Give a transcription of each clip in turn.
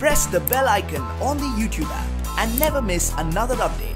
press the bell icon on the YouTube app and never miss another update.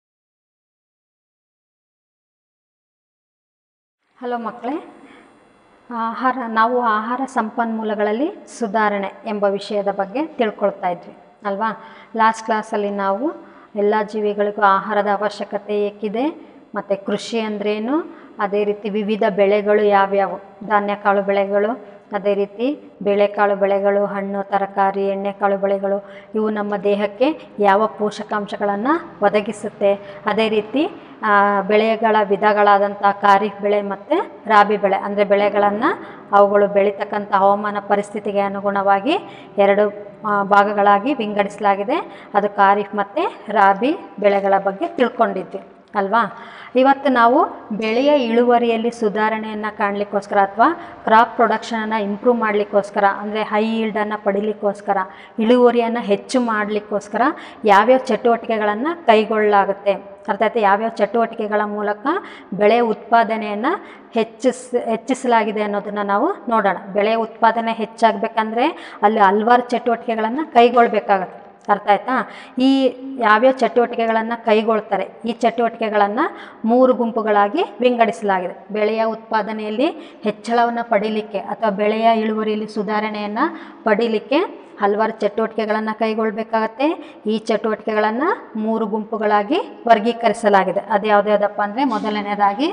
ಹಲೋ ಮಕ್ಕಳೇ ಆಹಾರ ನಾವು ಆಹಾರ ಸಂಪನ್ಮೂಲಗಳಲ್ಲಿ ಸುಧಾರಣೆ ಎಂಬ ವಿಷಯದ ಬಗ್ಗೆ ತಿಳ್ಕೊಳ್ತಾ ಇದ್ವಿ ಅಲ್ವಾ ಲಾಸ್ಟ್ ಕ್ಲಾಸಲ್ಲಿ ನಾವು ಎಲ್ಲ ಜೀವಿಗಳಿಗೂ ಆಹಾರದ ಅವಶ್ಯಕತೆ ಏಕಿದೆ ಮತ್ತು ಕೃಷಿ ಅಂದ್ರೇನು ಅದೇ ರೀತಿ ವಿವಿಧ ಬೆಳೆಗಳು ಯಾವ್ಯಾವು ಧಾನ್ಯಕಾಳು ಬೆಳೆಗಳು ಅದೇ ರೀತಿ ಬೇಳೆಕಾಳು ಬೆಳೆಗಳು ಹಣ್ಣು ತರಕಾರಿ ಎಣ್ಣೆಕಾಳು ಬೆಳೆಗಳು ಇವು ನಮ್ಮ ದೇಹಕ್ಕೆ ಯಾವ ಪೋಷಕಾಂಶಗಳನ್ನು ಒದಗಿಸುತ್ತೆ ಅದೇ ರೀತಿ ಆ, ಬೆಳೆಗಳ ವಿಧಗಳಾದಂಥ ಖಾರಿಫ್ ಬೆಳೆ ಮತ್ತು ರಾಬಿ ಬೆಳೆ ಅಂದರೆ ಬೆಳೆಗಳನ್ನು ಅವುಗಳು ಬೆಳೀತಕ್ಕಂಥ ಹವಾಮಾನ ಪರಿಸ್ಥಿತಿಗೆ ಅನುಗುಣವಾಗಿ ಎರಡು ಆ, ಭಾಗಗಳಾಗಿ ವಿಂಗಡಿಸಲಾಗಿದೆ ಅದು ಖಾರಿಫ್ ಮತ್ತು ರಾಬಿ ಬೆಳೆಗಳ ಬಗ್ಗೆ ತಿಳ್ಕೊಂಡಿದ್ವಿ ಅಲ್ವಾ ಇವತ್ತು ನಾವು ಬೆಳೆಯ ಇಳುವರಿಯಲ್ಲಿ ಸುಧಾರಣೆಯನ್ನು ಕಾಣಲಿಕ್ಕೋಸ್ಕರ ಅಥವಾ ಕ್ರಾಪ್ ಪ್ರೊಡಕ್ಷನನ್ನು ಇಂಪ್ರೂವ್ ಮಾಡಲಿಕ್ಕೋಸ್ಕರ ಅಂದರೆ ಹೈ ಈಲ್ಡನ್ನು ಪಡಿಲಿಕ್ಕೋಸ್ಕರ ಇಳುವರಿಯನ್ನು ಹೆಚ್ಚು ಮಾಡಲಿಕ್ಕೋಸ್ಕರ ಯಾವ್ಯಾವ ಚಟುವಟಿಕೆಗಳನ್ನು ಕೈಗೊಳ್ಳಲಾಗುತ್ತೆ ಅರ್ಥ ಆಯ್ತಾ ಯಾವ್ಯಾವ ಚಟುವಟಿಕೆಗಳ ಮೂಲಕ ಬೆಳೆ ಉತ್ಪಾದನೆಯನ್ನು ಹೆಚ್ಚಿಸ್ ಹೆಚ್ಚಿಸಲಾಗಿದೆ ಅನ್ನೋದನ್ನು ನಾವು ನೋಡೋಣ ಬೆಳೆ ಉತ್ಪಾದನೆ ಹೆಚ್ಚಾಗಬೇಕಂದ್ರೆ ಅಲ್ಲಿ ಹಲ್ವಾರು ಚಟುವಟಿಕೆಗಳನ್ನು ಕೈಗೊಳ್ಳಬೇಕಾಗತ್ತೆ ಅರ್ಥ ಆಯ್ತಾ ಈ ಯಾವ್ಯಾವ ಚಟುವಟಿಕೆಗಳನ್ನು ಕೈಗೊಳ್ತಾರೆ ಈ ಚಟುವಟಿಕೆಗಳನ್ನು ಮೂರು ಗುಂಪುಗಳಾಗಿ ವಿಂಗಡಿಸಲಾಗಿದೆ ಬೆಳೆಯ ಉತ್ಪಾದನೆಯಲ್ಲಿ ಹೆಚ್ಚಳವನ್ನು ಪಡೀಲಿಕ್ಕೆ ಅಥವಾ ಬೆಳೆಯ ಇಳುವರಿಯಲ್ಲಿ ಸುಧಾರಣೆಯನ್ನು ಪಡೀಲಿಕ್ಕೆ ಹಲವಾರು ಚಟುವಟಿಕೆಗಳನ್ನು ಕೈಗೊಳ್ಳಬೇಕಾಗತ್ತೆ ಈ ಚಟುವಟಿಕೆಗಳನ್ನು ಮೂರು ಗುಂಪುಗಳಾಗಿ ವರ್ಗೀಕರಿಸಲಾಗಿದೆ ಅದು ಯಾವುದ್ಯಾವುದಪ್ಪ ಅಂದರೆ ಮೊದಲನೇದಾಗಿ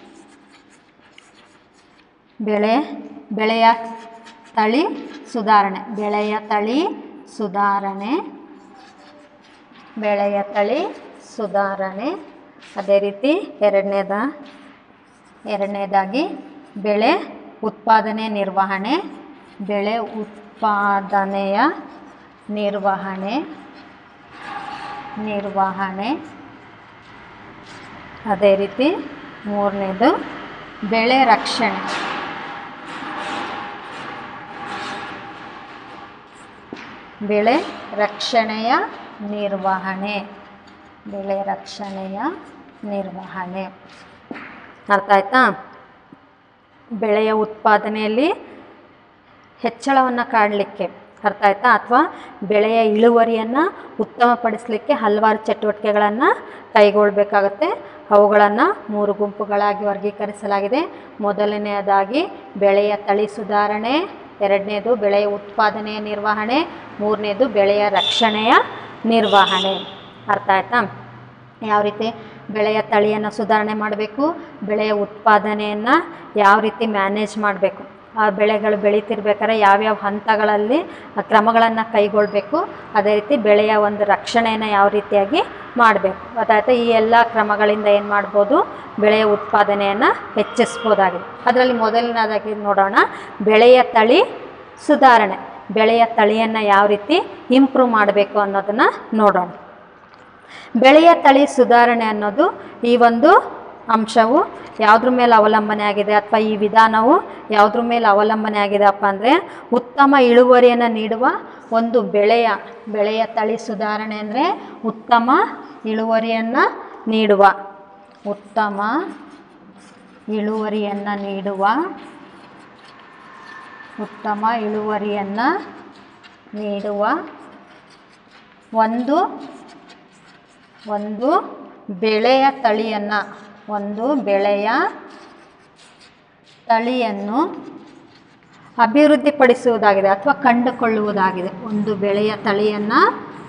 ಬೆಳೆ ಬೆಳೆಯ ತಳಿ ಸುಧಾರಣೆ ಬೆಳೆಯ ತಳಿ ಸುಧಾರಣೆ ಬೆಳೆಯ ತಳಿ ಸುಧಾರಣೆ ಅದೇ ರೀತಿ ಎರಡನೇದ ಎರಡನೇದಾಗಿ ಬೆಳೆ ಉತ್ಪಾದನೆ ನಿರ್ವಹಣೆ ಬೆಳೆ ಉತ್ಪಾದನೆಯ ನಿರ್ವಹಣೆ ನಿರ್ವಹಣೆ ಅದೇ ರೀತಿ ಮೂರನೇದು ಬೆಳೆ ರಕ್ಷಣೆ ಬೆಳೆ ರಕ್ಷಣೆಯ ನಿರ್ವಹಣೆ ಬೆಳೆ ರಕ್ಷಣೆಯ ನಿರ್ವಹಣೆ ಅರ್ಥ ಆಯ್ತಾ ಬೆಳೆಯ ಉತ್ಪಾದನೆಯಲ್ಲಿ ಹೆಚ್ಚಳವನ್ನು ಕಾಡಲಿಕ್ಕೆ ಅರ್ಥ ಆಯ್ತಾ ಅಥವಾ ಬೆಳೆಯ ಇಳುವರಿಯನ್ನು ಉತ್ತಮಪಡಿಸಲಿಕ್ಕೆ ಹಲವಾರು ಚಟುವಟಿಕೆಗಳನ್ನು ಕೈಗೊಳ್ಳಬೇಕಾಗತ್ತೆ ಅವುಗಳನ್ನು ಮೂರು ಗುಂಪುಗಳಾಗಿ ವರ್ಗೀಕರಿಸಲಾಗಿದೆ ಮೊದಲನೆಯದಾಗಿ ಬೆಳೆಯ ತಳಿ ಸುಧಾರಣೆ ಎರಡನೇದು ಬೆಳೆಯ ಉತ್ಪಾದನೆಯ ನಿರ್ವಹಣೆ ಮೂರನೇದು ಬೆಳೆಯ ರಕ್ಷಣೆಯ ನಿರ್ವಹಣೆ ಅರ್ಥ ಆಯ್ತಾ ಯಾವ ರೀತಿ ಬೆಳೆಯ ತಳಿಯನ್ನು ಸುಧಾರಣೆ ಮಾಡಬೇಕು ಬೆಳೆಯ ಉತ್ಪಾದನೆಯನ್ನು ಯಾವ ರೀತಿ ಮ್ಯಾನೇಜ್ ಮಾಡಬೇಕು ಆ ಬೆಳೆಗಳು ಬೆಳೀತಿರ್ಬೇಕಾದ್ರೆ ಯಾವ್ಯಾವ ಹಂತಗಳಲ್ಲಿ ಆ ಕ್ರಮಗಳನ್ನು ಕೈಗೊಳ್ಳಬೇಕು ಅದೇ ರೀತಿ ಬೆಳೆಯ ಒಂದು ರಕ್ಷಣೆಯನ್ನು ಯಾವ ರೀತಿಯಾಗಿ ಮಾಡಬೇಕು ಗೊತ್ತಾಯ್ತಾ ಈ ಎಲ್ಲ ಕ್ರಮಗಳಿಂದ ಏನು ಮಾಡ್ಬೋದು ಬೆಳೆಯ ಉತ್ಪಾದನೆಯನ್ನು ಹೆಚ್ಚಿಸ್ಬೋದಾಗಿದೆ ಅದರಲ್ಲಿ ಮೊದಲನೇದಾಗಿ ನೋಡೋಣ ಬೆಳೆಯ ತಳಿ ಸುಧಾರಣೆ ಬೆಳೆಯ ತಳಿಯನ್ನು ಯಾವ ರೀತಿ ಇಂಪ್ರೂವ್ ಮಾಡಬೇಕು ಅನ್ನೋದನ್ನು ನೋಡೋಣ ಬೆಳೆಯ ತಳಿ ಸುಧಾರಣೆ ಅನ್ನೋದು ಈ ಒಂದು ಅಂಶವು ಯಾವುದ್ರ ಮೇಲೆ ಅವಲಂಬನೆ ಆಗಿದೆ ಅಥವಾ ಈ ವಿಧಾನವು ಯಾವುದ್ರ ಮೇಲೆ ಅವಲಂಬನೆ ಆಗಿದೆಪ್ಪ ಅಂದರೆ ಉತ್ತಮ ಇಳುವರಿಯನ್ನು ನೀಡುವ ಒಂದು ಬೆಳೆಯ ಬೆಳೆಯ ತಳಿ ಸುಧಾರಣೆ ಅಂದರೆ ಉತ್ತಮ ಇಳುವರಿಯನ್ನು ನೀಡುವ ಉತ್ತಮ ಇಳುವರಿಯನ್ನು ನೀಡುವ ಉತ್ತಮ ಇಳುವರಿಯನ್ನು ನೀಡುವ ಒಂದು ಒಂದು ಬೆಳೆಯ ತಳಿಯನ್ನು ಒಂದು ಬೆಳೆಯ ತಳಿಯನ್ನು ಅಭಿವೃದ್ಧಿಪಡಿಸುವುದಾಗಿದೆ ಅಥವಾ ಕಂಡುಕೊಳ್ಳುವುದಾಗಿದೆ ಒಂದು ಬೆಳೆಯ ತಳಿಯನ್ನು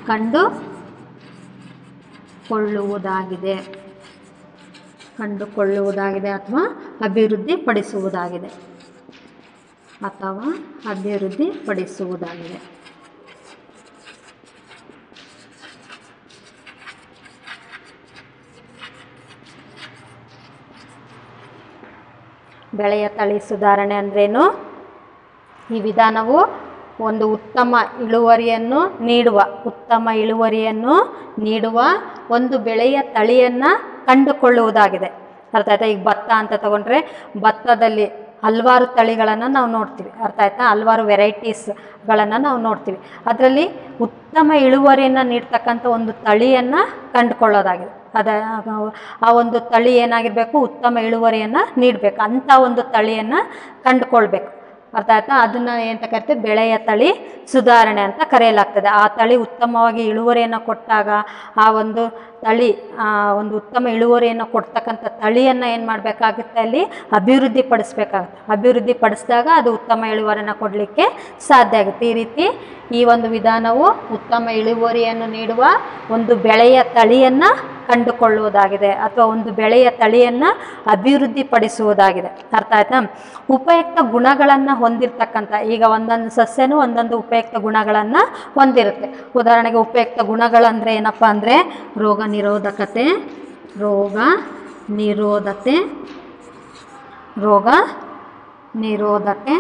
ಕಂಡುಕೊಳ್ಳುವುದಾಗಿದೆ ಕಂಡುಕೊಳ್ಳುವುದಾಗಿದೆ ಅಥವಾ ಅಭಿವೃದ್ಧಿಪಡಿಸುವುದಾಗಿದೆ ಅಥವಾ ಅಭಿವೃದ್ಧಿಪಡಿಸುವುದಾಗಿದೆ ಬೆಳೆಯ ತಳಿ ಸುಧಾರಣೆ ಅಂದ್ರೇನು ಈ ವಿಧಾನವು ಒಂದು ಉತ್ತಮ ಇಳುವರಿಯನ್ನು ನೀಡುವ ಉತ್ತಮ ಇಳುವರಿಯನ್ನು ನೀಡುವ ಒಂದು ಬೆಳೆಯ ತಳಿಯನ್ನು ಕಂಡುಕೊಳ್ಳುವುದಾಗಿದೆ ಅರ್ಥ ಆಯ್ತಾ ಈಗ ಭತ್ತ ಅಂತ ತಗೊಂಡ್ರೆ ಭತ್ತದಲ್ಲಿ ಹಲವಾರು ತಳಿಗಳನ್ನು ನಾವು ನೋಡ್ತೀವಿ ಅರ್ಥ ಆಯ್ತಾ ಹಲವಾರು ವೆರೈಟೀಸ್ಗಳನ್ನು ನಾವು ನೋಡ್ತೀವಿ ಅದರಲ್ಲಿ ಉತ್ತಮ ಇಳುವರಿಯನ್ನು ನೀಡ್ತಕ್ಕಂಥ ಒಂದು ತಳಿಯನ್ನು ಕಂಡುಕೊಳ್ಳೋದಾಗಿದೆ ಅದ ಆ ಒಂದು ತಳಿ ಏನಾಗಿರಬೇಕು ಉತ್ತಮ ಇಳುವರಿಯನ್ನು ನೀಡಬೇಕು ಅಂಥ ಒಂದು ತಳಿಯನ್ನು ಕಂಡುಕೊಳ್ಬೇಕು ಅರ್ಥ ಆಯ್ತಾ ಅದನ್ನು ಏನಂತ ಕರಿತೀವಿ ಬೆಳೆಯ ತಳಿ ಸುಧಾರಣೆ ಅಂತ ಕರೆಯಲಾಗ್ತದೆ ಆ ತಳಿ ಉತ್ತಮವಾಗಿ ಇಳುವರಿಯನ್ನು ಕೊಟ್ಟಾಗ ಆ ಒಂದು ತಳಿ ಆ ಒಂದು ಉತ್ತಮ ಇಳುವರಿಯನ್ನು ಕೊಡ್ತಕ್ಕಂಥ ತಳಿಯನ್ನು ಏನು ಮಾಡಬೇಕಾಗುತ್ತೆ ಅಲ್ಲಿ ಅಭಿವೃದ್ಧಿ ಪಡಿಸ್ಬೇಕಾಗುತ್ತೆ ಅಭಿವೃದ್ಧಿ ಪಡಿಸಿದಾಗ ಅದು ಉತ್ತಮ ಇಳುವರಿಯನ್ನು ಕೊಡಲಿಕ್ಕೆ ಸಾಧ್ಯ ಆಗುತ್ತೆ ಈ ರೀತಿ ಈ ಒಂದು ವಿಧಾನವು ಉತ್ತಮ ಇಳುವರಿಯನ್ನು ನೀಡುವ ಒಂದು ಬೆಳೆಯ ತಳಿಯನ್ನು ಕಂಡುಕೊಳ್ಳುವುದಾಗಿದೆ ಅಥವಾ ಒಂದು ಬೆಳೆಯ ತಳಿಯನ್ನು ಅಭಿವೃದ್ಧಿಪಡಿಸುವುದಾಗಿದೆ ಅರ್ಥ ಆಯ್ತಾ ಉಪಯುಕ್ತ ಗುಣಗಳನ್ನು ಹೊಂದಿರತಕ್ಕಂಥ ಈಗ ಒಂದೊಂದು ಸಸ್ಯನೂ ಒಂದೊಂದು ಉಪಯುಕ್ತ ಗುಣಗಳನ್ನು ಹೊಂದಿರುತ್ತೆ ಉದಾಹರಣೆಗೆ ಉಪಯುಕ್ತ ಗುಣಗಳಂದರೆ ಏನಪ್ಪ ಅಂದರೆ ರೋಗ ನಿರೋಧಕತೆ ರೋಗ ನಿರೋಧತೆ ರೋಗ ನಿರೋಧತೆ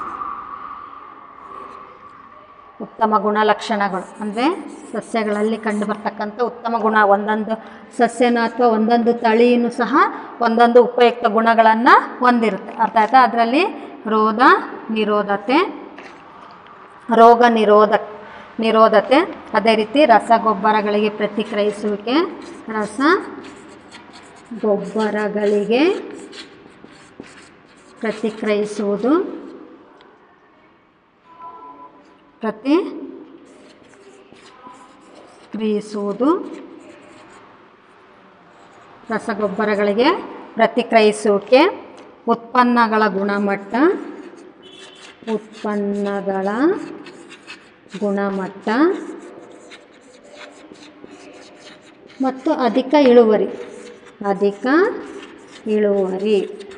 ಉತ್ತಮ ಗುಣಲಕ್ಷಣಗಳು ಅಂದರೆ ಸಸ್ಯಗಳಲ್ಲಿ ಕಂಡುಬರ್ತಕ್ಕಂಥ ಉತ್ತಮ ಗುಣ ಒಂದೊಂದು ಸಸ್ಯನ ಅಥವಾ ಒಂದೊಂದು ತಳಿಯೂ ಸಹ ಒಂದೊಂದು ಉಪಯುಕ್ತ ಗುಣಗಳನ್ನು ಹೊಂದಿರುತ್ತೆ ಅರ್ಥ ಆಯ್ತಾ ಅದರಲ್ಲಿ ರೋಗ ನಿರೋಧತೆ ರೋಗ ನಿರೋಧ ನಿರೋಧತೆ ಅದೇ ರೀತಿ ರಸಗೊಬ್ಬರಗಳಿಗೆ ಪ್ರತಿಕ್ರಿಯಿಸುವಿಕೆ ರಸ ಗೊಬ್ಬರಗಳಿಗೆ ಪ್ರತಿಕ್ರಿಯಿಸುವುದು ಪ್ರತಿ ಕ್ರಿಯಿಸುವುದು ರಸಗೊಬ್ಬರಗಳಿಗೆ ಪ್ರತಿಕ್ರಿಯಿಸುವಿಕೆ ಉತ್ಪನ್ನಗಳ ಗುಣಮಟ್ಟ ಉತ್ಪನ್ನಗಳ ಗುಣಮಟ್ಟ ಮತ್ತು ಅಧಿಕ ಇಳುವರಿ ಅಧಿಕ ಇಳುವರಿ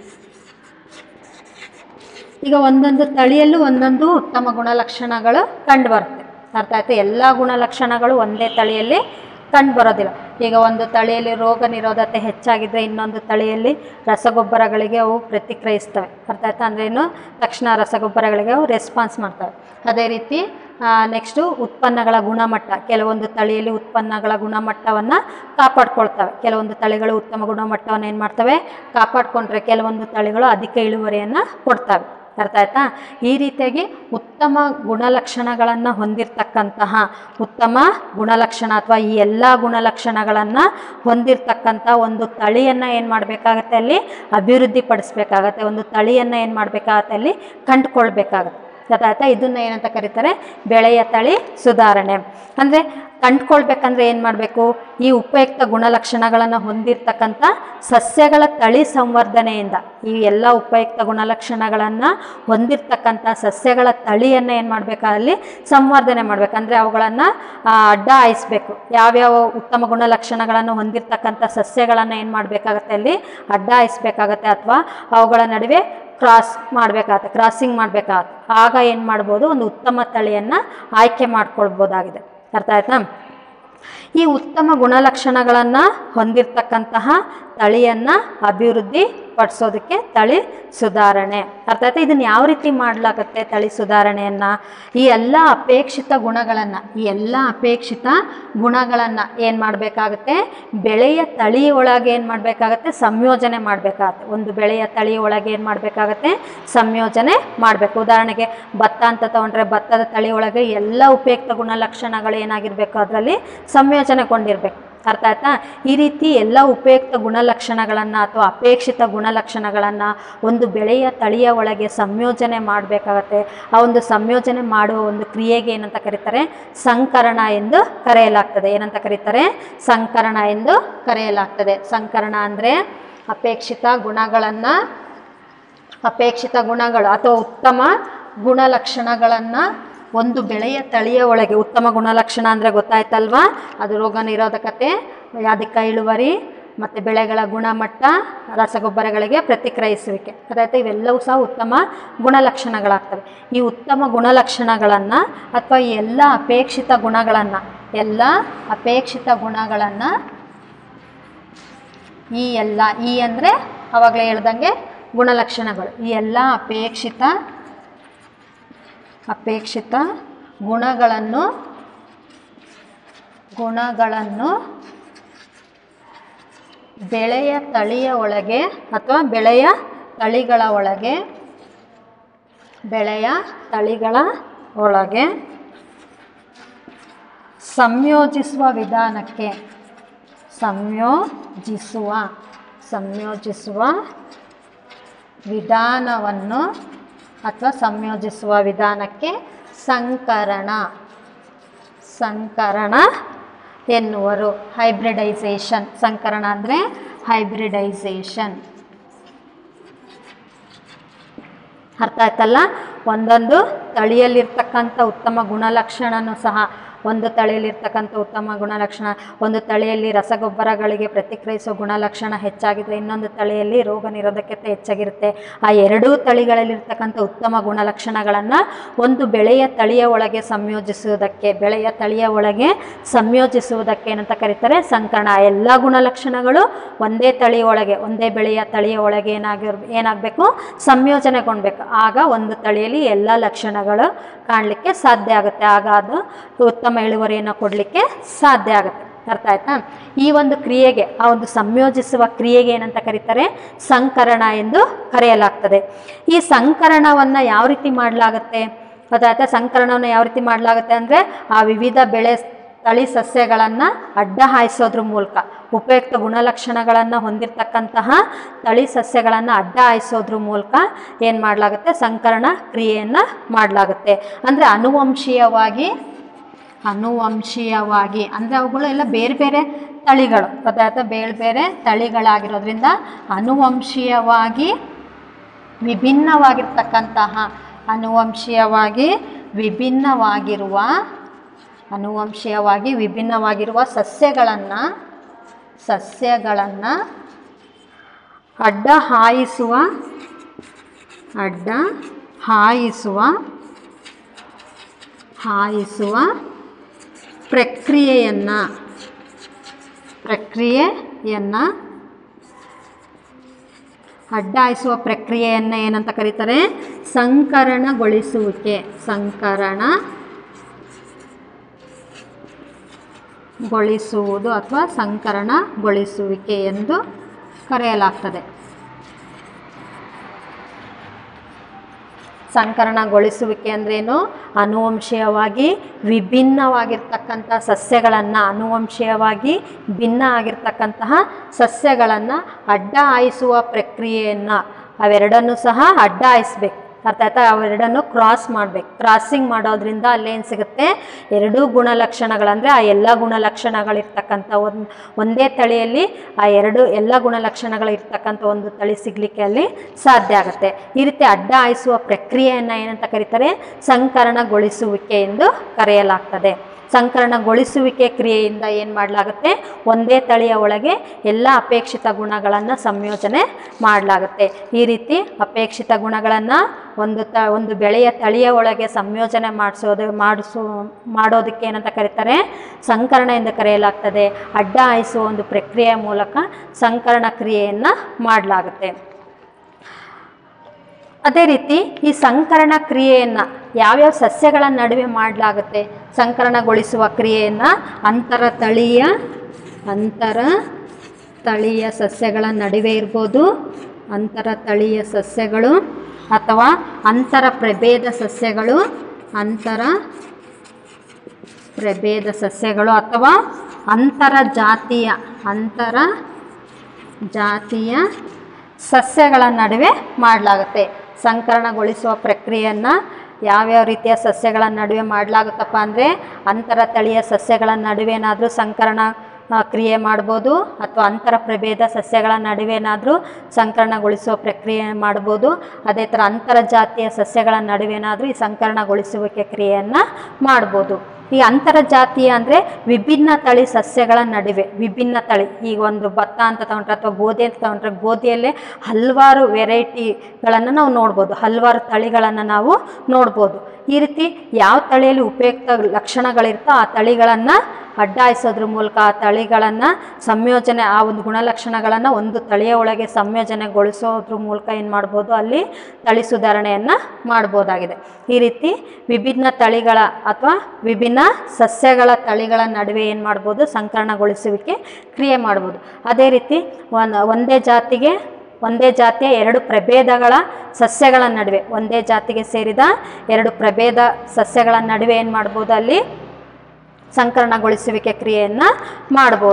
ಈಗ ಒಂದೊಂದು ತಳಿಯಲ್ಲೂ ಒಂದೊಂದು ಉತ್ತಮ ಗುಣಲಕ್ಷಣಗಳು ಕಂಡುಬರುತ್ತೆ ಅರ್ಥ ಆಯ್ತು ಎಲ್ಲ ಗುಣಲಕ್ಷಣಗಳು ಒಂದೇ ತಳಿಯಲ್ಲಿ ಕಂಡುಬರೋದಿಲ್ಲ ಈಗ ಒಂದು ತಳಿಯಲ್ಲಿ ರೋಗ ನಿರೋಧತೆ ಹೆಚ್ಚಾಗಿದ್ದರೆ ಇನ್ನೊಂದು ತಳಿಯಲ್ಲಿ ರಸಗೊಬ್ಬರಗಳಿಗೆ ಅವು ಪ್ರತಿಕ್ರಿಯಿಸ್ತವೆ ಅರ್ಥ ಆಯ್ತಾ ಅಂದರೆ ಏನು ತಕ್ಷಣ ರಸಗೊಬ್ಬರಗಳಿಗೆ ಅವು ರೆಸ್ಪಾನ್ಸ್ ಮಾಡ್ತವೆ ಅದೇ ರೀತಿ ನೆಕ್ಸ್ಟು ಉತ್ಪನ್ನಗಳ ಗುಣಮಟ್ಟ ಕೆಲವೊಂದು ತಳಿಯಲ್ಲಿ ಉತ್ಪನ್ನಗಳ ಗುಣಮಟ್ಟವನ್ನು ಕಾಪಾಡ್ಕೊಳ್ತವೆ ಕೆಲವೊಂದು ತಳಿಗಳು ಉತ್ತಮ ಗುಣಮಟ್ಟವನ್ನು ಏನು ಮಾಡ್ತವೆ ಕಾಪಾಡಿಕೊಂಡ್ರೆ ಕೆಲವೊಂದು ತಳಿಗಳು ಅಧಿಕ ಇಳುವರಿಯನ್ನು ಕೊಡ್ತವೆ ಅರ್ಥ ಆಯ್ತಾ ಈ ರೀತಿಯಾಗಿ ಉತ್ತಮ ಗುಣಲಕ್ಷಣಗಳನ್ನು ಹೊಂದಿರತಕ್ಕಂತಹ ಉತ್ತಮ ಗುಣಲಕ್ಷಣ ಅಥವಾ ಈ ಎಲ್ಲ ಗುಣಲಕ್ಷಣಗಳನ್ನು ಹೊಂದಿರತಕ್ಕಂಥ ಒಂದು ತಳಿಯನ್ನು ಏನು ಮಾಡಬೇಕಾಗತ್ತೆ ಅಲ್ಲಿ ಅಭಿವೃದ್ಧಿ ಪಡಿಸ್ಬೇಕಾಗತ್ತೆ ಒಂದು ತಳಿಯನ್ನು ಏನು ಮಾಡಬೇಕಾಗತ್ತೆ ಅಲ್ಲಿ ಕಂಡುಕೊಳ್ಬೇಕಾಗತ್ತೆ ಗೊತ್ತಾಯ್ತಾ ಇದನ್ನು ಏನಂತ ಕರೀತಾರೆ ಬೆಳೆಯ ತಳಿ ಸುಧಾರಣೆ ಅಂದರೆ ಕಂಡುಕೊಳ್ಬೇಕಂದ್ರೆ ಏನು ಮಾಡಬೇಕು ಈ ಉಪಯುಕ್ತ ಗುಣಲಕ್ಷಣಗಳನ್ನು ಹೊಂದಿರತಕ್ಕಂಥ ಸಸ್ಯಗಳ ತಳಿ ಸಂವರ್ಧನೆಯಿಂದ ಈ ಎಲ್ಲ ಉಪಯುಕ್ತ ಗುಣಲಕ್ಷಣಗಳನ್ನು ಹೊಂದಿರತಕ್ಕಂಥ ಸಸ್ಯಗಳ ತಳಿಯನ್ನು ಏನು ಮಾಡಬೇಕಾದಲ್ಲಿ ಸಂವರ್ಧನೆ ಮಾಡಬೇಕಂದ್ರೆ ಅವುಗಳನ್ನು ಅಡ್ಡ ಹಾಯಿಸ್ಬೇಕು ಯಾವ್ಯಾವ ಉತ್ತಮ ಗುಣಲಕ್ಷಣಗಳನ್ನು ಹೊಂದಿರತಕ್ಕಂಥ ಸಸ್ಯಗಳನ್ನು ಏನು ಮಾಡಬೇಕಾಗತ್ತೆ ಅಲ್ಲಿ ಅಡ್ಡ ಹಾಯಿಸ್ಬೇಕಾಗತ್ತೆ ಅಥವಾ ಅವುಗಳ ನಡುವೆ ಕ್ರಾಸ್ ಮಾಡಬೇಕಾಗತ್ತೆ ಕ್ರಾಸಿಂಗ್ ಮಾಡಬೇಕಾಗತ್ತೆ ಆಗ ಏನು ಮಾಡ್ಬೋದು ಒಂದು ಉತ್ತಮ ತಳಿಯನ್ನು ಆಯ್ಕೆ ಮಾಡ್ಕೊಳ್ಬೋದಾಗಿದೆ ಅರ್ಥ ಆಯ್ತಾ ಈ ಉತ್ತಮ ಗುಣಲಕ್ಷಣಗಳನ್ನು ಹೊಂದಿರತಕ್ಕಂತಹ ತಳಿಯನ್ನು ಅಭಿವೃದ್ಧಿ ಪಡಿಸೋದಕ್ಕೆ ತಳಿ ಸುಧಾರಣೆ ಅರ್ಥ ಆಯ್ತಾ ಇದನ್ನು ಯಾವ ರೀತಿ ಮಾಡಲಾಗುತ್ತೆ ತಳಿ ಸುಧಾರಣೆಯನ್ನು ಈ ಎಲ್ಲ ಅಪೇಕ್ಷಿತ ಗುಣಗಳನ್ನು ಈ ಎಲ್ಲ ಅಪೇಕ್ಷಿತ ಗುಣಗಳನ್ನು ಏನು ಮಾಡಬೇಕಾಗುತ್ತೆ ಬೆಳೆಯ ತಳಿ ಒಳಗೆ ಏನು ಮಾಡಬೇಕಾಗತ್ತೆ ಸಂಯೋಜನೆ ಮಾಡಬೇಕಾಗತ್ತೆ ಒಂದು ಬೆಳೆಯ ತಳಿ ಒಳಗೆ ಏನು ಮಾಡಬೇಕಾಗತ್ತೆ ಸಂಯೋಜನೆ ಮಾಡಬೇಕು ಉದಾಹರಣೆಗೆ ಭತ್ತ ಅಂತ ತಗೊಂಡ್ರೆ ಭತ್ತದ ತಳಿ ಒಳಗೆ ಎಲ್ಲ ಉಪಯುಕ್ತ ಗುಣಲಕ್ಷಣಗಳು ಏನಾಗಿರಬೇಕು ಅದರಲ್ಲಿ ಸಂಯೋಜನೆಗೊಂಡಿರಬೇಕು ಅರ್ಥ ಆಯ್ತಾ ಈ ರೀತಿ ಎಲ್ಲ ಉಪಯುಕ್ತ ಗುಣಲಕ್ಷಣಗಳನ್ನು ಅಥವಾ ಅಪೇಕ್ಷಿತ ಗುಣಲಕ್ಷಣಗಳನ್ನು ಒಂದು ಬೆಳೆಯ ತಳಿಯ ಒಳಗೆ ಸಂಯೋಜನೆ ಮಾಡಬೇಕಾಗತ್ತೆ ಆ ಒಂದು ಸಂಯೋಜನೆ ಮಾಡುವ ಒಂದು ಕ್ರಿಯೆಗೆ ಏನಂತ ಕರೀತಾರೆ ಸಂಕರಣ ಎಂದು ಕರೆಯಲಾಗ್ತದೆ ಏನಂತ ಕರೀತಾರೆ ಸಂಕರಣ ಎಂದು ಕರೆಯಲಾಗ್ತದೆ ಸಂಕರಣ ಅಂದರೆ ಅಪೇಕ್ಷಿತ ಗುಣಗಳನ್ನು ಅಪೇಕ್ಷಿತ ಗುಣಗಳು ಅಥವಾ ಉತ್ತಮ ಗುಣಲಕ್ಷಣಗಳನ್ನು ಒಂದು ಬೆಳೆಯ ತಳಿಯ ಒಳಗೆ ಉತ್ತಮ ಗುಣಲಕ್ಷಣ ಅಂದರೆ ಗೊತ್ತಾಯ್ತಲ್ವಾ ಅದು ರೋಗ ನಿರೋಧಕತೆ ಅಧಿಕ ಇಳುವರಿ ಮತ್ತು ಬೆಳೆಗಳ ಗುಣಮಟ್ಟ ರಸಗೊಬ್ಬರಗಳಿಗೆ ಪ್ರತಿಕ್ರಿಯಿಸುವಿಕೆ ಅದಾಯ್ತು ಇವೆಲ್ಲವೂ ಸಹ ಉತ್ತಮ ಗುಣಲಕ್ಷಣಗಳಾಗ್ತವೆ ಈ ಉತ್ತಮ ಗುಣಲಕ್ಷಣಗಳನ್ನು ಅಥವಾ ಈ ಎಲ್ಲ ಅಪೇಕ್ಷಿತ ಗುಣಗಳನ್ನು ಎಲ್ಲ ಅಪೇಕ್ಷಿತ ಗುಣಗಳನ್ನು ಈ ಎಲ್ಲ ಈ ಅಂದರೆ ಆವಾಗಲೇ ಹೇಳ್ದಂಗೆ ಗುಣಲಕ್ಷಣಗಳು ಈ ಎಲ್ಲ ಅಪೇಕ್ಷಿತ ಅಪೇಕ್ಷಿತ ಗುಣಗಳನ್ನು ಗುಣಗಳನ್ನು ಬೆಳೆಯ ತಳಿಯ ಒಳಗೆ ಅಥವಾ ಬೆಳೆಯ ತಳಿಗಳ ಒಳಗೆ ಬೆಳೆಯ ತಳಿಗಳ ಒಳಗೆ ಸಂಯೋಜಿಸುವ ವಿಧಾನಕ್ಕೆ ಸಂಯೋಜಿಸುವ ಸಂಯೋಜಿಸುವ ವಿಧಾನವನ್ನು ಅಥವಾ ಸಂಯೋಜಿಸುವ ವಿಧಾನಕ್ಕೆ ಸಂಕರಣ ಸಂಕರಣ ಎನ್ನುವರು ಹೈಬ್ರಿಡೈಸೇಷನ್ ಸಂಕರಣ ಅಂದರೆ ಹೈಬ್ರಿಡೈಸೇಷನ್ ಅರ್ಥ ಆಯ್ತಲ್ಲ ಒಂದೊಂದು ತಳಿಯಲ್ಲಿರ್ತಕ್ಕಂಥ ಉತ್ತಮ ಗುಣಲಕ್ಷಣನೂ ಸಹ ಒಂದು ತಳಿಯಲ್ಲಿರ್ತಕ್ಕಂಥ ಉತ್ತಮ ಗುಣಲಕ್ಷಣ ಒಂದು ತಳಿಯಲ್ಲಿ ರಸಗೊಬ್ಬರಗಳಿಗೆ ಪ್ರತಿಕ್ರಿಯಿಸುವ ಗುಣಲಕ್ಷಣ ಹೆಚ್ಚಾಗಿದ್ರೆ ಇನ್ನೊಂದು ತಳಿಯಲ್ಲಿ ರೋಗ ನಿರೋಧಕತೆ ಹೆಚ್ಚಾಗಿರುತ್ತೆ ಆ ಎರಡೂ ತಳಿಗಳಲ್ಲಿರ್ತಕ್ಕಂಥ ಉತ್ತಮ ಗುಣಲಕ್ಷಣಗಳನ್ನು ಒಂದು ಬೆಳೆಯ ತಳಿಯ ಒಳಗೆ ಸಂಯೋಜಿಸುವುದಕ್ಕೆ ಬೆಳೆಯ ತಳಿಯ ಒಳಗೆ ಸಂಯೋಜಿಸುವುದಕ್ಕೆ ಏನಂತ ಕರೀತಾರೆ ಸಂಕರಣ ಆ ಎಲ್ಲ ಗುಣಲಕ್ಷಣಗಳು ಒಂದೇ ತಳಿಯ ಒಳಗೆ ಒಂದೇ ಬೆಳೆಯ ತಳಿಯ ಒಳಗೆ ಏನಾಗಿರ್ ಏನಾಗಬೇಕು ಸಂಯೋಜನೆಗೊಳ್ಬೇಕು ಆಗ ಒಂದು ತಳಿಯಲ್ಲಿ ಎಲ್ಲ ಲಕ್ಷಣಗಳು ಕಾಣಲಿಕ್ಕೆ ಸಾಧ್ಯ ಆಗುತ್ತೆ ಆಗ ಅದು ಉತ್ತಮ ಇಳುವರಿಯನ್ನು ಕೊಡಲಿಕ್ಕೆ ಸಾಧ್ಯ ಆಗುತ್ತೆ ಅರ್ಥ ಆಯ್ತಾ ಈ ಒಂದು ಕ್ರಿಯೆಗೆ ಆ ಒಂದು ಸಂಯೋಜಿಸುವ ಕ್ರಿಯೆಗೆ ಏನಂತ ಕರೀತಾರೆ ಸಂಕರಣ ಎಂದು ಕರೆಯಲಾಗ್ತದೆ ಈ ಸಂಕರಣವನ್ನು ಯಾವ ರೀತಿ ಮಾಡಲಾಗುತ್ತೆ ಗೊತ್ತಾಯ್ತಾ ಸಂಕರಣವನ್ನು ಯಾವ ರೀತಿ ಮಾಡಲಾಗುತ್ತೆ ಅಂದರೆ ಆ ವಿವಿಧ ಬೆಳೆ ತಳಿ ಸಸ್ಯಗಳನ್ನು ಅಡ್ಡ ಹಾಯಿಸೋದ್ರ ಮೂಲಕ ಉಪಯುಕ್ತ ಗುಣಲಕ್ಷಣಗಳನ್ನು ಹೊಂದಿರತಕ್ಕಂತಹ ತಳಿ ಸಸ್ಯಗಳನ್ನು ಅಡ್ಡ ಹಾಯಿಸೋದ್ರ ಮೂಲಕ ಏನು ಮಾಡಲಾಗುತ್ತೆ ಸಂಕರಣ ಕ್ರಿಯೆಯನ್ನು ಮಾಡಲಾಗುತ್ತೆ ಅಂದರೆ ಅನುವಂಶೀಯವಾಗಿ ಅನುವಂಶೀಯವಾಗಿ ಅಂದರೆ ಅವುಗಳು ಎಲ್ಲ ಬೇರೆ ಬೇರೆ ತಳಿಗಳು ಗೊತ್ತಾಯ್ತಾ ಬೇರೆ ಬೇರೆ ತಳಿಗಳಾಗಿರೋದ್ರಿಂದ ಅನುವಂಶೀಯವಾಗಿ ವಿಭಿನ್ನವಾಗಿರ್ತಕ್ಕಂತಹ ಅನುವಂಶೀಯವಾಗಿ ವಿಭಿನ್ನವಾಗಿರುವ ಅನುವಂಶೀಯವಾಗಿ ವಿಭಿನ್ನವಾಗಿರುವ ಸಸ್ಯಗಳನ್ನು ಸಸ್ಯಗಳನ್ನು ಅಡ್ಡ ಹಾಯಿಸುವ ಅಡ್ಡ ಹಾಯಿಸುವ ಹಾಯಿಸುವ ಪ್ರಕ್ರಿಯೆಯನ್ನು ಪ್ರಕ್ರಿಯೆಯನ್ನು ಅಡ್ಡ ಹಾಯಿಸುವ ಪ್ರಕ್ರಿಯೆಯನ್ನು ಏನಂತ ಕರೀತಾರೆ ಸಂಕರಣಗೊಳಿಸುವಿಕೆ ಸಂಕರಣ ಗೊಳಿಸುವುದು ಅಥವಾ ಸಂಕರಣಗೊಳಿಸುವಿಕೆ ಎಂದು ಕರೆಯಲಾಗ್ತದೆ ಸಂಕರಣಗೊಳಿಸುವಿಕೆ ಅಂದ್ರೇನು ಅನುವಂಶೀಯವಾಗಿ ವಿಭಿನ್ನವಾಗಿರ್ತಕ್ಕಂಥ ಸಸ್ಯಗಳನ್ನು ಅನುವಂಶೀಯವಾಗಿ ಭಿನ್ನ ಆಗಿರ್ತಕ್ಕಂತಹ ಸಸ್ಯಗಳನ್ನು ಅಡ್ಡ ಹಾಯಿಸುವ ಪ್ರಕ್ರಿಯೆಯನ್ನು ಅವೆರಡನ್ನೂ ಸಹ ಅಡ್ಡ ಹಾಯಿಸ್ಬೇಕು ಅರ್ಥ ಆಯ್ತಾ ಅವೆರಡನ್ನು ಕ್ರಾಸ್ ಮಾಡಬೇಕು ಕ್ರಾಸಿಂಗ್ ಮಾಡೋದ್ರಿಂದ ಅಲ್ಲೇನು ಸಿಗುತ್ತೆ ಎರಡೂ ಗುಣಲಕ್ಷಣಗಳಂದರೆ ಆ ಎಲ್ಲ ಗುಣಲಕ್ಷಣಗಳಿರ್ತಕ್ಕಂಥ ಒಂದು ಒಂದೇ ತಳಿಯಲ್ಲಿ ಆ ಎರಡು ಎಲ್ಲ ಗುಣಲಕ್ಷಣಗಳಿರ್ತಕ್ಕಂಥ ಒಂದು ತಳಿ ಸಿಗಲಿಕ್ಕೆ ಅಲ್ಲಿ ಸಾಧ್ಯ ಆಗುತ್ತೆ ಈ ರೀತಿ ಅಡ್ಡ ಹಾಯಿಸುವ ಪ್ರಕ್ರಿಯೆಯನ್ನು ಏನಂತ ಕರೀತಾರೆ ಸಂಕರಣಗೊಳಿಸುವಿಕೆ ಎಂದು ಕರೆಯಲಾಗ್ತದೆ ಸಂಕರಣಗೊಳಿಸುವಿಕೆ ಕ್ರಿಯೆಯಿಂದ ಏನು ಮಾಡಲಾಗುತ್ತೆ ಒಂದೇ ತಳಿಯ ಒಳಗೆ ಎಲ್ಲ ಅಪೇಕ್ಷಿತ ಗುಣಗಳನ್ನು ಸಂಯೋಜನೆ ಮಾಡಲಾಗುತ್ತೆ ಈ ರೀತಿ ಅಪೇಕ್ಷಿತ ಗುಣಗಳನ್ನು ಒಂದು ತ ಒಂದು ಬೆಳೆಯ ತಳಿಯ ಒಳಗೆ ಸಂಯೋಜನೆ ಮಾಡಿಸೋದು ಮಾಡಿಸೋ ಮಾಡೋದಕ್ಕೆ ಏನಂತ ಕರೀತಾರೆ ಸಂಕರಣ ಎಂದು ಕರೆಯಲಾಗ್ತದೆ ಅಡ್ಡ ಹಾಯಿಸುವ ಒಂದು ಪ್ರಕ್ರಿಯೆಯ ಮೂಲಕ ಸಂಕರಣ ಕ್ರಿಯೆಯನ್ನು ಮಾಡಲಾಗುತ್ತೆ ಅದೇ ರೀತಿ ಈ ಸಂಕರಣ ಕ್ರಿಯೆಯನ್ನು ಯಾವ್ಯಾವ ಸಸ್ಯಗಳ ನಡುವೆ ಮಾಡಲಾಗುತ್ತೆ ಸಂಕರಣಗೊಳಿಸುವ ಕ್ರಿಯೆಯನ್ನು ಅಂತರ ತಳೀಯ ಅಂತರ ತಳೀಯ ಸಸ್ಯಗಳ ನಡುವೆ ಇರ್ಬೋದು ಅಂತರ ತಳೀಯ ಸಸ್ಯಗಳು ಅಥವಾ ಅಂತರ ಪ್ರಭೇದ ಸಸ್ಯಗಳು ಅಂತರ ಪ್ರಭೇದ ಸಸ್ಯಗಳು ಅಥವಾ ಅಂತರ ಜಾತಿಯ ಅಂತರ ಜಾತಿಯ ಸಸ್ಯಗಳ ನಡುವೆ ಮಾಡಲಾಗುತ್ತೆ ಸಂಕರಣಗೊಳಿಸುವ ಪ್ರಕ್ರಿಯೆಯನ್ನು ಯಾವ್ಯಾವ ರೀತಿಯ ಸಸ್ಯಗಳ ನಡುವೆ ಮಾಡಲಾಗುತ್ತಪ್ಪ ಅಂದರೆ ಅಂತರ ತಳಿಯ ಸಸ್ಯಗಳ ನಡುವೆನಾದರೂ ಸಂಕರಣ ಆ, ಕ್ರಿಯೆ ಮಾಡ್ಬೋದು ಅಥವಾ ಅಂತರ ಪ್ರಭೇದ ಸಸ್ಯಗಳ ನಡುವೆನಾದರೂ ಸಂಕರಣಗೊಳಿಸುವ ಪ್ರಕ್ರಿಯೆ ಮಾಡ್ಬೋದು ಅದೇ ಥರ ಅಂತರ ಜಾತಿಯ ಸಸ್ಯಗಳ ನಡುವೆನಾದರೂ ಈ ಸಂಕರಣಗೊಳಿಸುವಿಕೆ ಕ್ರಿಯೆಯನ್ನು ಮಾಡ್ಬೋದು ಈ ಅಂತರ ಜಾತಿಯ ಅಂದರೆ ವಿಭಿನ್ನ ತಳಿ ಸಸ್ಯಗಳ ನಡುವೆ ವಿಭಿನ್ನ ತಳಿ ಈಗ ಒಂದು ಭತ್ತ ಅಂತ ತಗೊಂಡ್ರೆ ಅಥವಾ ಗೋಧಿ ಅಂತ ತಗೊಂಡ್ರೆ ಗೋಧಿಯಲ್ಲೇ ಹಲವಾರು ವೆರೈಟಿಗಳನ್ನು ನಾವು ನೋಡ್ಬೋದು ಹಲವಾರು ತಳಿಗಳನ್ನು ನಾವು ನೋಡ್ಬೋದು ಈ ರೀತಿ ಯಾವ ತಳಿಯಲ್ಲಿ ಉಪಯುಕ್ತ ಲಕ್ಷಣಗಳಿರ್ತೋ ಆ ತಳಿಗಳನ್ನು ಅಡ್ಡಾಯಿಸೋದ್ರ ಮೂಲಕ ಆ ತಳಿಗಳನ್ನು ಸಂಯೋಜನೆ ಆ ಒಂದು ಗುಣಲಕ್ಷಣಗಳನ್ನು ಒಂದು ತಳಿಯ ಒಳಗೆ ಸಂಯೋಜನೆಗೊಳಿಸೋದ್ರ ಮೂಲಕ ಏನು ಮಾಡ್ಬೋದು ಅಲ್ಲಿ ತಳಿ ಸುಧಾರಣೆಯನ್ನು ಮಾಡ್ಬೋದಾಗಿದೆ ಈ ರೀತಿ ವಿಭಿನ್ನ ತಳಿಗಳ ಅಥವಾ ವಿಭಿನ್ನ ಸಸ್ಯಗಳ ತಳಿಗಳ ನಡುವೆ ಏನು ಮಾಡ್ಬೋದು ಸಂಕರಣಗೊಳಿಸುವಿಕೆ ಕ್ರಿಯೆ ಮಾಡ್ಬೋದು ಅದೇ ರೀತಿ ಒನ್ ಒಂದೇ ಜಾತಿಗೆ ಒಂದೇ ಜಾತಿಯ ಎರಡು ಪ್ರಭೇದಗಳ ಸಸ್ಯಗಳ ನಡುವೆ ಒಂದೇ ಜಾತಿಗೆ ಸೇರಿದ ಎರಡು ಪ್ರಭೇದ ಸಸ್ಯಗಳ ನಡುವೆ ಏನು ಮಾಡ್ಬೋದು ಅಲ್ಲಿ ಸಂಕರಣಗೊಳಿಸುವಿಕೆ ಕ್ರಿಯೆಯನ್ನು ಮಾಡ್ಬೋದು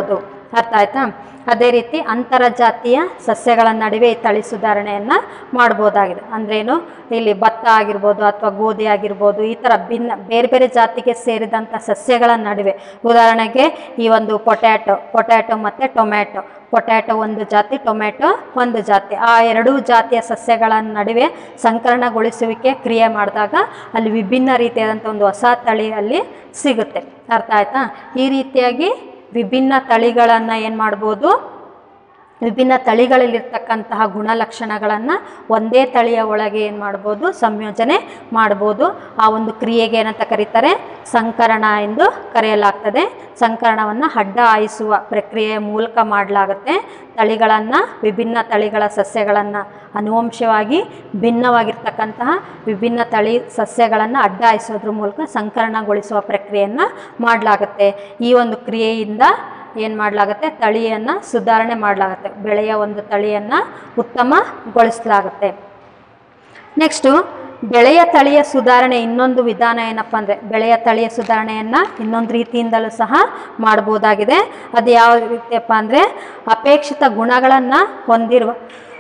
ಅರ್ಥ ಆಯ್ತಾ ಅದೇ ರೀತಿ ಅಂತರ ಜಾತಿಯ ಸಸ್ಯಗಳ ನಡುವೆ ಈ ತಳಿ ಸುಧಾರಣೆಯನ್ನು ಮಾಡ್ಬೋದಾಗಿದೆ ಅಂದ್ರೇನು ಇಲ್ಲಿ ಭತ್ತ ಆಗಿರ್ಬೋದು ಅಥವಾ ಗೋಧಿ ಆಗಿರ್ಬೋದು ಈ ಥರ ಭಿನ್ನ ಬೇರೆ ಬೇರೆ ಜಾತಿಗೆ ಸೇರಿದಂಥ ಸಸ್ಯಗಳ ನಡುವೆ ಉದಾಹರಣೆಗೆ ಈ ಒಂದು ಪೊಟ್ಯಾಟೊ ಪೊಟ್ಯಾಟೊ ಮತ್ತು ಟೊಮ್ಯಾಟೊ ಪೊಟ್ಯಾಟೊ ಒಂದು ಜಾತಿ ಟೊಮ್ಯಾಟೊ ಒಂದು ಜಾತಿ ಆ ಎರಡೂ ಜಾತಿಯ ಸಸ್ಯಗಳ ನಡುವೆ ಸಂಕರಣಗೊಳಿಸುವಿಕೆ ಕ್ರಿಯೆ ಮಾಡಿದಾಗ ಅಲ್ಲಿ ವಿಭಿನ್ನ ರೀತಿಯಾದಂಥ ಒಂದು ಹೊಸ ತಳಿ ಅಲ್ಲಿ ಸಿಗುತ್ತೆ ಅರ್ಥ ಆಯ್ತಾ ಈ ರೀತಿಯಾಗಿ ವಿಭಿನ್ನ ತಳಿಗಳನ್ನು ಏನು ಮಾಡ್ಬೋದು ವಿಭಿನ್ನ ತಳಿಗಳಲ್ಲಿರ್ತಕ್ಕಂತಹ ಗುಣಲಕ್ಷಣಗಳನ್ನು ಒಂದೇ ತಳಿಯ ಒಳಗೆ ಏನು ಮಾಡ್ಬೋದು ಸಂಯೋಜನೆ ಮಾಡ್ಬೋದು ಆ ಒಂದು ಕ್ರಿಯೆಗೆ ಏನಂತ ಕರೀತಾರೆ ಸಂಕರಣ ಎಂದು ಕರೆಯಲಾಗ್ತದೆ ಸಂಕರಣವನ್ನು ಅಡ್ಡ ಹಾಯಿಸುವ ಪ್ರಕ್ರಿಯೆಯ ಮೂಲಕ ಮಾಡಲಾಗುತ್ತೆ ತಳಿಗಳನ್ನು ವಿಭಿನ್ನ ತಳಿಗಳ ಸಸ್ಯಗಳನ್ನು ಅನುವಂಶವಾಗಿ ಭಿನ್ನವಾಗಿರ್ತಕ್ಕಂತಹ ವಿಭಿನ್ನ ತಳಿ ಸಸ್ಯಗಳನ್ನು ಅಡ್ಡ ಹಾಯಿಸೋದ್ರ ಮೂಲಕ ಸಂಕರಣಗೊಳಿಸುವ ಪ್ರಕ್ರಿಯೆಯನ್ನು ಮಾಡಲಾಗುತ್ತೆ ಈ ಒಂದು ಕ್ರಿಯೆಯಿಂದ ಏನು ಮಾಡಲಾಗುತ್ತೆ ತಳಿಯನ್ನು ಸುಧಾರಣೆ ಮಾಡಲಾಗುತ್ತೆ ಬೆಳೆಯ ಒಂದು ತಳಿಯನ್ನು ಉತ್ತಮಗೊಳಿಸಲಾಗುತ್ತೆ ನೆಕ್ಸ್ಟು ಬೆಳೆಯ ತಳಿಯ ಸುಧಾರಣೆ ಇನ್ನೊಂದು ವಿಧಾನ ಏನಪ್ಪ ಅಂದರೆ ಬೆಳೆಯ ತಳಿಯ ಸುಧಾರಣೆಯನ್ನು ಇನ್ನೊಂದು ರೀತಿಯಿಂದಲೂ ಸಹ ಮಾಡ್ಬೋದಾಗಿದೆ ಅದು ಯಾವ ರೀತಿಯಪ್ಪ ಅಂದರೆ ಅಪೇಕ್ಷಿತ ಗುಣಗಳನ್ನು ಹೊಂದಿರುವ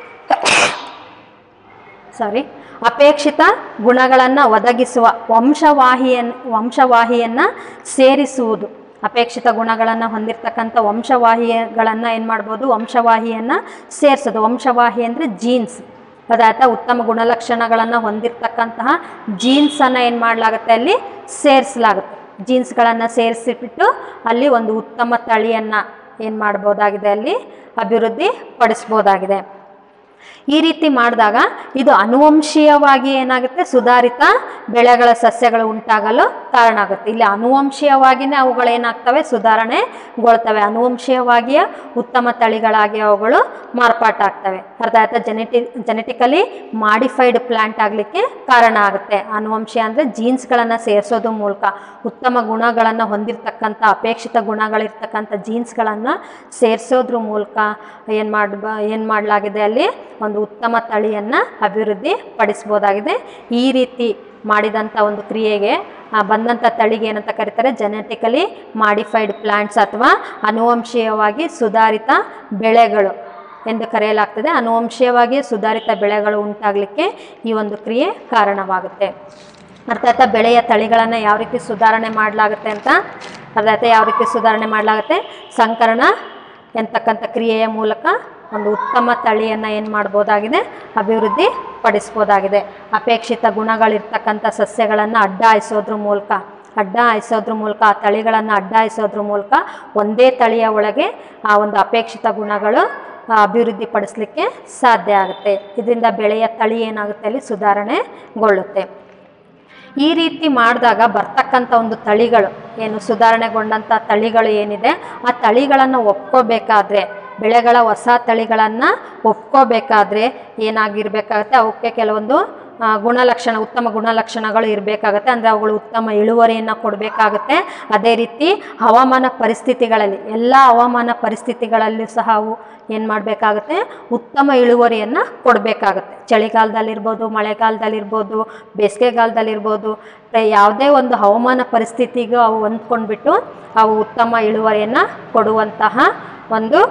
ಸಾರಿ ಅಪೇಕ್ಷಿತ ಗುಣಗಳನ್ನು ಒದಗಿಸುವ ವಂಶವಾಹಿಯನ್ನು ವಂಶವಾಹಿಯನ್ನು ಸೇರಿಸುವುದು ಅಪೇಕ್ಷಿತ ಗುಣಗಳನ್ನು ಹೊಂದಿರತಕ್ಕಂಥ ವಂಶವಾಹಿಗಳನ್ನು ಏನು ಮಾಡ್ಬೋದು ವಂಶವಾಹಿಯನ್ನು ಸೇರಿಸೋದು ವಂಶವಾಹಿ ಅಂದರೆ ಜೀನ್ಸ್ ಅದಾಯ್ತಾ ಉತ್ತಮ ಗುಣಲಕ್ಷಣಗಳನ್ನು ಹೊಂದಿರತಕ್ಕಂತಹ ಜೀನ್ಸನ್ನು ಏನು ಮಾಡಲಾಗುತ್ತೆ ಅಲ್ಲಿ ಸೇರಿಸಲಾಗುತ್ತೆ ಜೀನ್ಸ್ಗಳನ್ನು ಸೇರಿಸಿಬಿಟ್ಟು ಅಲ್ಲಿ ಒಂದು ಉತ್ತಮ ತಳಿಯನ್ನು ಏನು ಮಾಡ್ಬೋದಾಗಿದೆ ಅಲ್ಲಿ ಅಭಿವೃದ್ಧಿ ಪಡಿಸ್ಬೋದಾಗಿದೆ ಈ ರೀತಿ ಮಾಡಿದಾಗ ಇದು ಅನುವಂಶೀಯವಾಗಿ ಏನಾಗುತ್ತೆ ಸುಧಾರಿತ ಬೆಳೆಗಳ ಸಸ್ಯಗಳು ಉಂಟಾಗಲು ಕಾರಣ ಆಗುತ್ತೆ ಇಲ್ಲಿ ಅನುವಂಶೀಯವಾಗಿಯೇ ಅವುಗಳು ಏನಾಗ್ತವೆ ಸುಧಾರಣೆಗೊಳ್ತವೆ ಅನುವಂಶೀಯವಾಗಿಯೇ ಉತ್ತಮ ತಳಿಗಳಾಗಿ ಅವುಗಳು ಮಾರ್ಪಾಟಾಗ್ತವೆ ಅರ್ಥ ಆಯ್ತಾ ಜೆನೆಟಿ ಜೆನೆಟಿಕಲಿ ಮಾಡಿಫೈಡ್ ಪ್ಲಾಂಟ್ ಆಗಲಿಕ್ಕೆ ಕಾರಣ ಆಗುತ್ತೆ ಅನುವಂಶೀಯ ಅಂದರೆ ಜೀನ್ಸ್ಗಳನ್ನು ಸೇರಿಸೋದ್ರ ಮೂಲಕ ಉತ್ತಮ ಗುಣಗಳನ್ನು ಹೊಂದಿರತಕ್ಕಂಥ ಅಪೇಕ್ಷಿತ ಗುಣಗಳಿರ್ತಕ್ಕಂಥ ಜೀನ್ಸ್ಗಳನ್ನು ಸೇರಿಸೋದ್ರ ಮೂಲಕ ಏನು ಮಾಡ್ ಏನು ಮಾಡಲಾಗಿದೆ ಅಲ್ಲಿ ಒಂದು ಉತ್ತಮ ತಳಿಯನ್ನು ಅಭಿವೃದ್ಧಿ ಪಡಿಸ್ಬೋದಾಗಿದೆ ಈ ರೀತಿ ಮಾಡಿದಂಥ ಒಂದು ಕ್ರಿಯೆಗೆ ಆ, ಬಂದಂಥ ತಳಿಗೆ ಏನಂತ ಕರೀತಾರೆ ಜೆನೆಟಿಕಲಿ ಮಾಡಿಫೈಡ್ ಪ್ಲಾಂಟ್ಸ್ ಅಥವಾ ಅನುವಂಶೀಯವಾಗಿ ಸುಧಾರಿತ ಬೆಳೆಗಳು ಎಂದು ಕರೆಯಲಾಗ್ತದೆ ಅನುವಂಶೀಯವಾಗಿ ಸುಧಾರಿತ ಬೆಳೆಗಳು ಉಂಟಾಗಲಿಕ್ಕೆ ಈ ಒಂದು ಕ್ರಿಯೆ ಕಾರಣವಾಗುತ್ತೆ ಅರ್ಥಾತ್ ಬೆಳೆಯ ತಳಿಗಳನ್ನು ಯಾವ ರೀತಿ ಸುಧಾರಣೆ ಮಾಡಲಾಗುತ್ತೆ ಅಂತ ಅರ್ಥಾತ್ ಯಾವ ರೀತಿ ಸುಧಾರಣೆ ಮಾಡಲಾಗುತ್ತೆ ಸಂಕರಣ ಎಂತಕ್ಕಂಥ ಕ್ರಿಯೆಯ ಮೂಲಕ ಒಂದು ಉತ್ತಮ ತಳಿಯನ್ನು ಏನು ಮಾಡ್ಬೋದಾಗಿದೆ ಅಭಿವೃದ್ಧಿ ಪಡಿಸ್ಬೋದಾಗಿದೆ ಅಪೇಕ್ಷಿತ ಗುಣಗಳಿರ್ತಕ್ಕಂಥ ಸಸ್ಯಗಳನ್ನು ಅಡ್ಡ ಹಾಯಿಸೋದ್ರ ಮೂಲಕ ಅಡ್ಡ ಹಾಯಿಸೋದ್ರ ಮೂಲಕ ಆ ತಳಿಗಳನ್ನು ಅಡ್ಡ ಹಾಯಿಸೋದ್ರ ಮೂಲಕ ಒಂದೇ ತಳಿಯ ಒಳಗೆ ಆ ಒಂದು ಅಪೇಕ್ಷಿತ ಗುಣಗಳು ಆ, ಅಭಿವೃದ್ಧಿ ಪಡಿಸ್ಲಿಕ್ಕೆ ಸಾಧ್ಯ ಆಗುತ್ತೆ ಇದರಿಂದ ಬೆಳೆಯ ತಳಿ ಏನಾಗುತ್ತೆ ಅಲ್ಲಿ ಸುಧಾರಣೆಗೊಳ್ಳುತ್ತೆ ಈ ರೀತಿ ಮಾಡಿದಾಗ ಬರ್ತಕ್ಕಂಥ ಒಂದು ತಳಿಗಳು ಏನು ಸುಧಾರಣೆಗೊಂಡಂಥ ತಳಿಗಳು ಏನಿದೆ ಆ ತಳಿಗಳನ್ನು ಒಪ್ಕೋಬೇಕಾದ್ರೆ ಬೆಳೆಗಳ ಹೊಸ ತಳಿಗಳನ್ನು ಒಪ್ಕೋಬೇಕಾದ್ರೆ ಏನಾಗಿರ್ಬೇಕಾಗತ್ತೆ ಅವಕ್ಕೆ ಕೆಲವೊಂದು ಆ, ಗುಣಲಕ್ಷಣ ಉತ್ತಮ ಗುಣಲಕ್ಷಣಗಳು ಇರಬೇಕಾಗತ್ತೆ ಅಂದರೆ ಅವುಗಳು ಉತ್ತಮ ಇಳುವರಿಯನ್ನು ಕೊಡಬೇಕಾಗುತ್ತೆ ಅದೇ ರೀತಿ ಹವಾಮಾನ ಪರಿಸ್ಥಿತಿಗಳಲ್ಲಿ ಎಲ್ಲ ಹವಾಮಾನ ಪರಿಸ್ಥಿತಿಗಳಲ್ಲೂ ಸಹ ಅವು ಏನು ಮಾಡಬೇಕಾಗುತ್ತೆ ಉತ್ತಮ ಇಳುವರಿಯನ್ನು ಕೊಡಬೇಕಾಗುತ್ತೆ ಚಳಿಗಾಲದಲ್ಲಿರ್ಬೋದು ಮಳೆಗಾಲದಲ್ಲಿರ್ಬೋದು ಬೇಸಿಗೆಗಾಲದಲ್ಲಿರ್ಬೋದು ಪ್ರ- ಯಾವುದೇ ಒಂದು ಹವಾಮಾನ ಪರಿಸ್ಥಿತಿಗೂ ಅವು ಹೊಂದ್ಕೊಂಡ್ಬಿಟ್ಟು ಅವು ಉತ್ತಮ ಇಳುವರಿಯನ್ನು ಕೊಡುವಂತಹ ಒಂದು